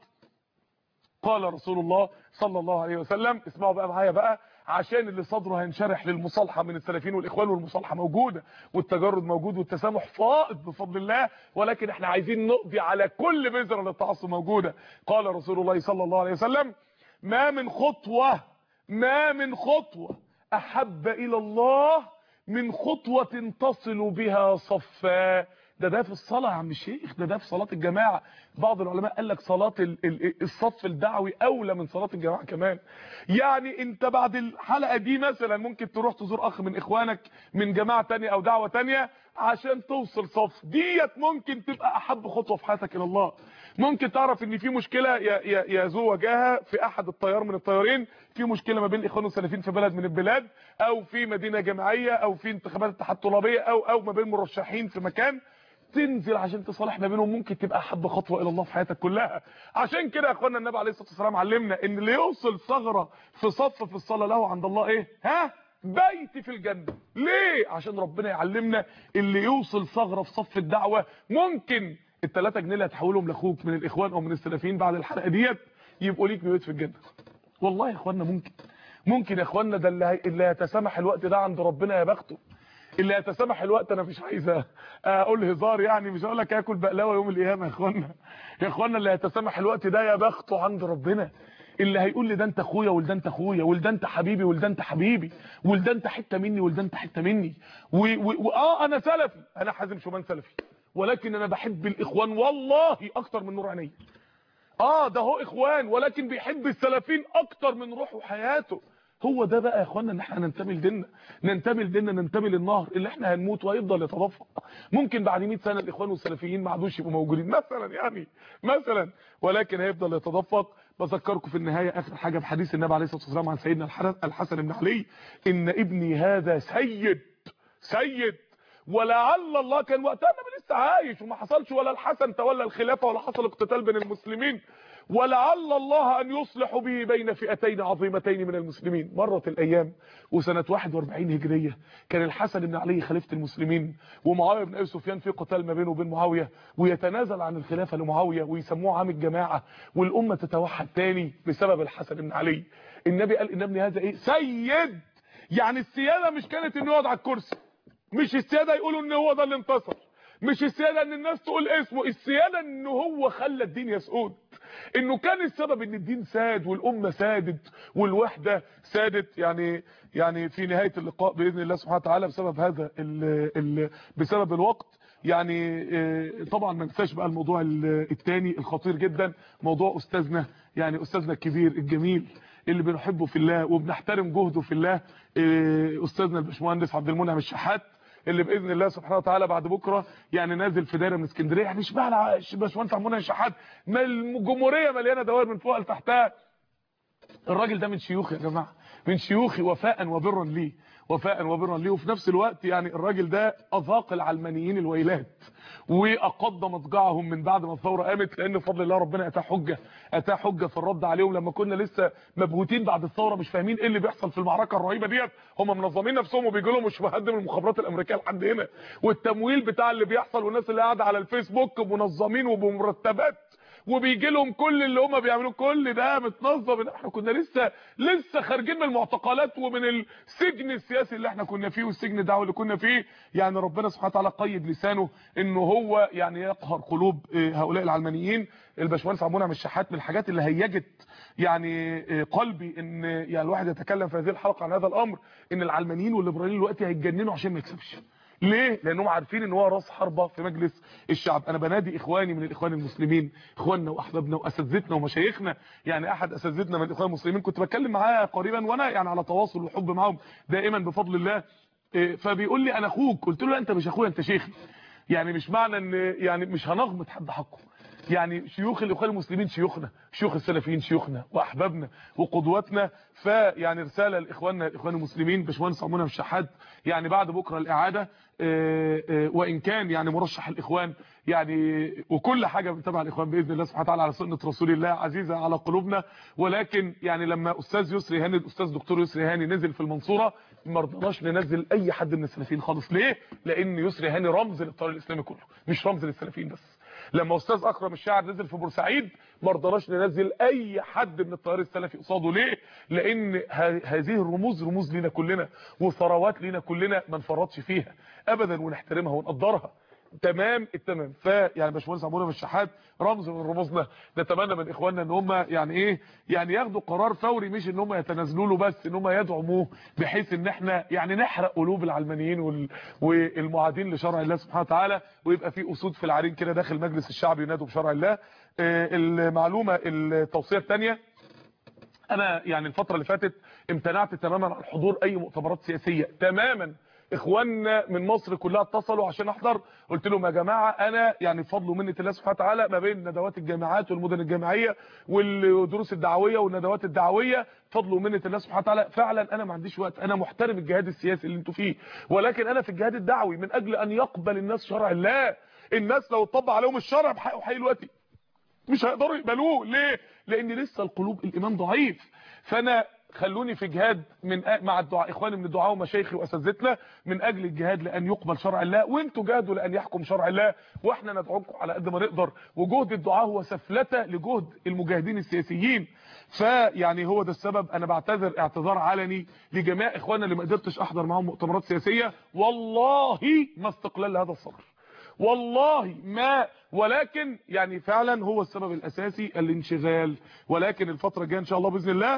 قال رسول الله صلى الله عليه وسلم اسمعوا بقى معايا بقى عشان اللي صدره هينشرح للمصالحه من السلفيين والاخوان والمصالحه موجوده والتجرد موجود والتسامح فائض بفضل الله ولكن احنا عايزين نقضي على كل بذره للتعصب موجوده قال رسول الله صلى الله عليه وسلم ما من خطوه ما من خطوه احب الى الله من خطوه تصل بها صفا ده ده في الصلاه يا عم الشيخ ده ده في صلاه الجماعه بعض العلماء قال لك صلاه ال- ال- الصف الدعوي اولى من صلاه الجماعه كمان يعني انت بعد الحلقه دي مثلا ممكن تروح تزور اخ من اخوانك من جماعه تانية او دعوه تانية عشان توصل صف ديت ممكن تبقى احب خطوه في حياتك الى الله ممكن تعرف ان في مشكله يا يا يا ذو وجاهه في احد الطيار من الطيارين في مشكله ما بين الاخوان والسلفيين في بلد من البلاد او في مدينه جامعيه او في انتخابات اتحاد طلابيه او او ما بين مرشحين في مكان تنزل عشان تصالح ما بينهم ممكن تبقى احب خطوه الى الله في حياتك كلها عشان كده يا اخوانا النبي عليه الصلاه والسلام علمنا ان اللي يوصل ثغره في صف في الصلاه له عند الله ايه ها بيت في الجنه ليه عشان ربنا يعلمنا اللي يوصل ثغره في صف الدعوه ممكن الثلاثة جنيه اللي هتحولهم لاخوك من الاخوان او من السلفيين بعد الحلقه ديت يبقوا ليك بيت في الجنه والله يا اخوانا ممكن ممكن يا اخوانا ده اللي, هي... اللي يتسامح الوقت ده عند ربنا يا بخته اللي يتسامح الوقت انا مش عايز اقول هزار يعني مش هقول لك اكل بقلاوه يوم القيامه يا اخوانا يا اخوانا اللي يتسامح الوقت ده يا بخته عند ربنا اللي هيقول لي ده انت اخويا ولده انت اخويا ولده انت حبيبي ولده انت حبيبي ولده انت حته مني ولده انت حته مني واه انا سلفي انا حازم شومان سلفي ولكن انا بحب الاخوان والله اكتر من نور عيني اه ده هو اخوان ولكن بيحب السلفين اكتر من روحه وحياته هو ده بقى يا اخوانا ان احنا ننتمي لديننا ننتمي لديننا ننتمي للنهر اللي احنا هنموت وهيفضل يتدفق ممكن بعد 100 سنه الاخوان والسلفيين ما عادوش يبقوا موجودين مثلا يعني مثلا ولكن هيفضل يتدفق بذكركم في النهايه اخر حاجه في حديث النبي عليه الصلاه والسلام عن سيدنا الحسن بن علي ان ابني هذا سيد سيد ولعل الله كان وقتها النبي لسه عايش وما حصلش ولا الحسن تولى الخلافه ولا حصل اقتتال بين المسلمين ولعل الله ان يصلح به بين فئتين عظيمتين من المسلمين مرت الايام وسنه 41 هجريه كان الحسن بن علي خليفه المسلمين ومعاويه بن ابي سفيان في قتال ما بينه وبين معاويه ويتنازل عن الخلافه لمعاويه ويسموه عام الجماعه والامه تتوحد تاني بسبب الحسن بن علي النبي قال ان ابني هذا ايه سيد يعني السياده مش كانت انه يقعد على الكرسي مش السياده يقولوا ان هو ده اللي انتصر مش السياده ان الناس تقول اسمه السياده ان هو خلى الدين يسود انه كان السبب ان الدين ساد والامه سادت والوحده سادت يعني يعني في نهايه اللقاء باذن الله سبحانه وتعالى بسبب هذا ال ال بسبب الوقت يعني طبعا ما ننساش بقى الموضوع الثاني الخطير جدا موضوع استاذنا يعني استاذنا الكبير الجميل اللي بنحبه في الله وبنحترم جهده في الله استاذنا الباشمهندس عبد المنعم الشحات اللي باذن الله سبحانه وتعالى بعد بكره يعني نازل في دايره من اسكندريه يعني اشمعنى باشمهندس عبد المنعم الشحات ما الجمهوريه مليانه دوائر من فوق لتحتها الراجل ده من شيوخي يا جماعه من شيوخي وفاء وبرا لي وفاء وبرا لي وفي نفس الوقت يعني الراجل ده اذاق العلمانيين الويلات واقض مضجعهم من بعد ما الثوره قامت لان بفضل الله ربنا اتاه حجه اتاه حجه في الرد عليهم لما كنا لسه مبهوتين بعد الثوره مش فاهمين ايه اللي بيحصل في المعركه الرهيبه ديت هم منظمين نفسهم وبيجوا لهم شبهات من المخابرات الامريكيه لحد هنا والتمويل بتاع اللي بيحصل والناس اللي قاعده على الفيسبوك منظمين وبمرتبات وبيجي لهم كل اللي هم بيعملوه كل ده متنظم احنا كنا لسه لسه خارجين من المعتقلات ومن السجن السياسي اللي احنا كنا فيه والسجن الدعوي اللي كنا فيه يعني ربنا سبحانه وتعالى قيد لسانه انه هو يعني يقهر قلوب هؤلاء العلمانيين الباشمهندس عبد المنعم الشحات من الحاجات اللي هيجت يعني قلبي ان يعني الواحد يتكلم في هذه الحلقه عن هذا الامر ان العلمانيين والليبراليين دلوقتي هيتجننوا عشان ما يكسبش ليه لانهم عارفين ان هو راس حربه في مجلس الشعب انا بنادي اخواني من الاخوان المسلمين اخواننا واحبابنا واساتذتنا ومشايخنا يعني احد اساتذتنا من الاخوان المسلمين كنت بتكلم معاه قريبا وانا يعني على تواصل وحب معاهم دائما بفضل الله فبيقول لي انا اخوك قلت له لا انت مش اخويا انت شيخي يعني مش معنى ان يعني مش هنغمط حد حقه يعني شيوخ الاخوان المسلمين شيوخنا شيوخ السلفيين شيوخنا واحبابنا وقدواتنا فيعني رساله لاخواننا الاخوان المسلمين باشمهندس عمونا الشحات يعني بعد بكره الاعاده وان كان يعني مرشح الاخوان يعني وكل حاجه بتبع الاخوان باذن الله سبحانه وتعالى على سنه رسول الله عزيزه على قلوبنا ولكن يعني لما استاذ يسري هاني الاستاذ دكتور يسري هاني نزل في المنصوره ما رضناش ننزل اي حد من السلفيين خالص ليه لان يسري هاني رمز للطريق الاسلامي كله مش رمز للسلفيين بس لما استاذ اكرم الشاعر نزل في بورسعيد ما رضناش ننزل اي حد من التيار السلفي قصاده ليه لان هذه الرموز رموز لينا كلنا وثروات لينا كلنا ما نفرطش فيها ابدا ونحترمها ونقدرها تمام التمام فيعني باشمهندس عمرو الشحات رمز من رموزنا نتمنى من اخواننا ان هم يعني ايه يعني ياخدوا قرار فوري مش ان هم يتنازلوا له بس ان هم يدعموه بحيث ان احنا يعني نحرق قلوب العلمانيين وال... والمعادين لشرع الله سبحانه وتعالى ويبقى في اسود في العرين كده داخل مجلس الشعب ينادوا بشرع الله آه المعلومه التوصيه الثانيه انا يعني الفتره اللي فاتت امتنعت تماما عن حضور اي مؤتمرات سياسيه تماما اخواننا من مصر كلها اتصلوا عشان احضر قلت لهم يا جماعه انا يعني بفضل ومنه الله سبحانه وتعالى ما بين ندوات الجامعات والمدن الجامعيه والدروس الدعويه والندوات الدعويه فضل ومنه الله سبحانه وتعالى فعلا انا ما عنديش وقت انا محترم الجهاد السياسي اللي انتوا فيه ولكن انا في الجهاد الدعوي من اجل ان يقبل الناس شرع الله الناس لو اتطبق عليهم الشرع بحقه حي دلوقتي مش هيقدروا يقبلوه ليه لان لسه القلوب الايمان ضعيف فانا خلوني في جهاد من مع الدعاء اخواني من الدعاء ومشايخي واساتذتنا من اجل الجهاد لان يقبل شرع الله وانتوا جاهدوا لان يحكم شرع الله واحنا ندعوكم على قد ما نقدر وجهد الدعاء هو سفلته لجهد المجاهدين السياسيين فيعني هو ده السبب انا بعتذر اعتذار علني لجميع اخواننا اللي ما قدرتش احضر معاهم مؤتمرات سياسيه والله ما استقلال لهذا الصبر والله ما ولكن يعني فعلا هو السبب الاساسي الانشغال ولكن الفتره الجايه ان شاء الله باذن الله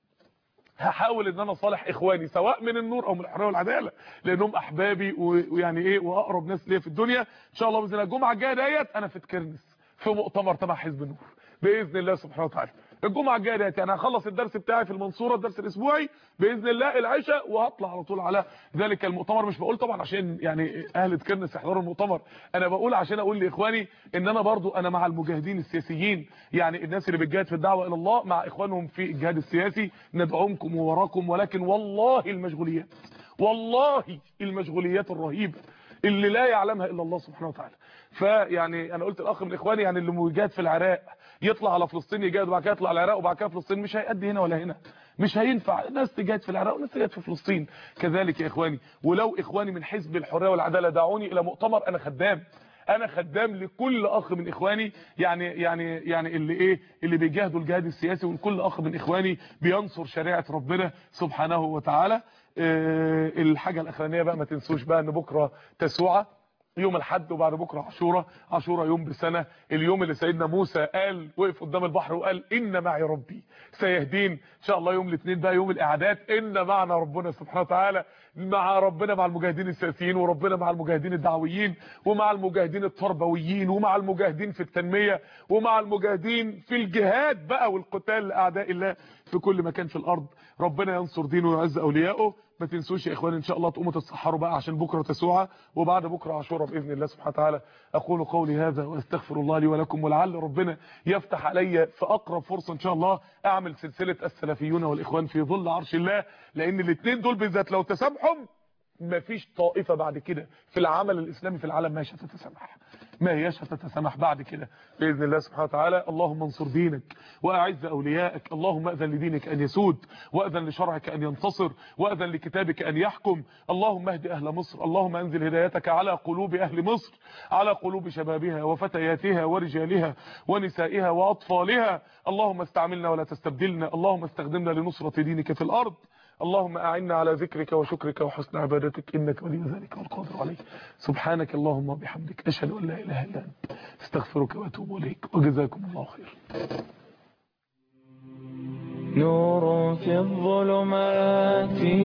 هحاول ان انا اصالح اخواني سواء من النور او من الحريه والعداله لانهم احبابي ويعني ايه واقرب ناس ليا في الدنيا ان شاء الله باذن الله الجمعه الجايه ديت انا في تكرنس في مؤتمر تبع حزب النور باذن الله سبحانه وتعالى الجمعه الجايه ديت يعني هخلص الدرس بتاعي في المنصوره الدرس الاسبوعي باذن الله العشاء وهطلع على طول على ذلك المؤتمر مش بقول طبعا عشان يعني اهل تكرنس يحضروا المؤتمر انا بقول عشان اقول لاخواني ان انا برضو انا مع المجاهدين السياسيين يعني الناس اللي بتجاهد في الدعوه الى الله مع اخوانهم في الجهاد السياسي ندعمكم ووراكم ولكن والله المشغوليات والله المشغوليات الرهيبه اللي لا يعلمها الا الله سبحانه وتعالى فيعني انا قلت الاخ من اخواني يعني اللي مجاهد في العراق يطلع على فلسطين يجاهد وبعد كده يطلع على العراق وبعد كده فلسطين مش هيأدي هنا ولا هنا مش هينفع ناس تجاهد في العراق وناس تجاهد في فلسطين كذلك يا اخواني ولو اخواني من حزب الحريه والعداله دعوني الى مؤتمر انا خدام انا خدام لكل اخ من اخواني يعني يعني يعني اللي ايه اللي بيجاهدوا الجهاد السياسي وكل اخ من اخواني بينصر شريعه ربنا سبحانه وتعالى أه الحاجه الاخرانيه بقى ما تنسوش بقى ان بكره تسوعه يوم الحد وبعد بكره عاشوراء عاشوراء يوم بسنه اليوم اللي سيدنا موسى قال وقف قدام البحر وقال ان معي ربي سيهدين ان شاء الله يوم الاثنين بقى يوم الاعداد ان معنا ربنا سبحانه وتعالى مع ربنا مع المجاهدين السياسيين وربنا مع المجاهدين الدعويين ومع المجاهدين التربويين ومع المجاهدين في التنميه ومع المجاهدين في الجهاد بقى والقتال لاعداء الله في كل مكان في الارض ربنا ينصر دينه ويعز اوليائه ما تنسوش يا اخواني ان شاء الله تقوموا تتسحروا بقى عشان بكره تسوعه وبعد بكره عاشوراء باذن الله سبحانه وتعالى اقول قولي هذا واستغفر الله لي ولكم ولعل ربنا يفتح عليا في اقرب فرصه ان شاء الله اعمل سلسله السلفيون والاخوان في ظل عرش الله لان الاثنين دول بالذات لو تسامحهم مفيش طائفة بعد كده في العمل الإسلامي في العالم ما هيش هتتسامح ما هيش هتتسامح بعد كده بإذن الله سبحانه وتعالى اللهم انصر دينك وأعز أوليائك اللهم أذن لدينك أن يسود وأذن لشرعك أن ينتصر وأذن لكتابك أن يحكم اللهم اهد أهل مصر اللهم أنزل هدايتك على قلوب أهل مصر على قلوب شبابها وفتياتها ورجالها ونسائها وأطفالها اللهم استعملنا ولا تستبدلنا اللهم استخدمنا لنصرة دينك في الأرض اللهم أعنا على ذكرك وشكرك وحسن عبادتك إنك ولي ذلك والقادر عليه سبحانك اللهم وبحمدك أشهد أن لا إله إلا أنت استغفرك وأتوب إليك وجزاكم الله خير نور في الظلمات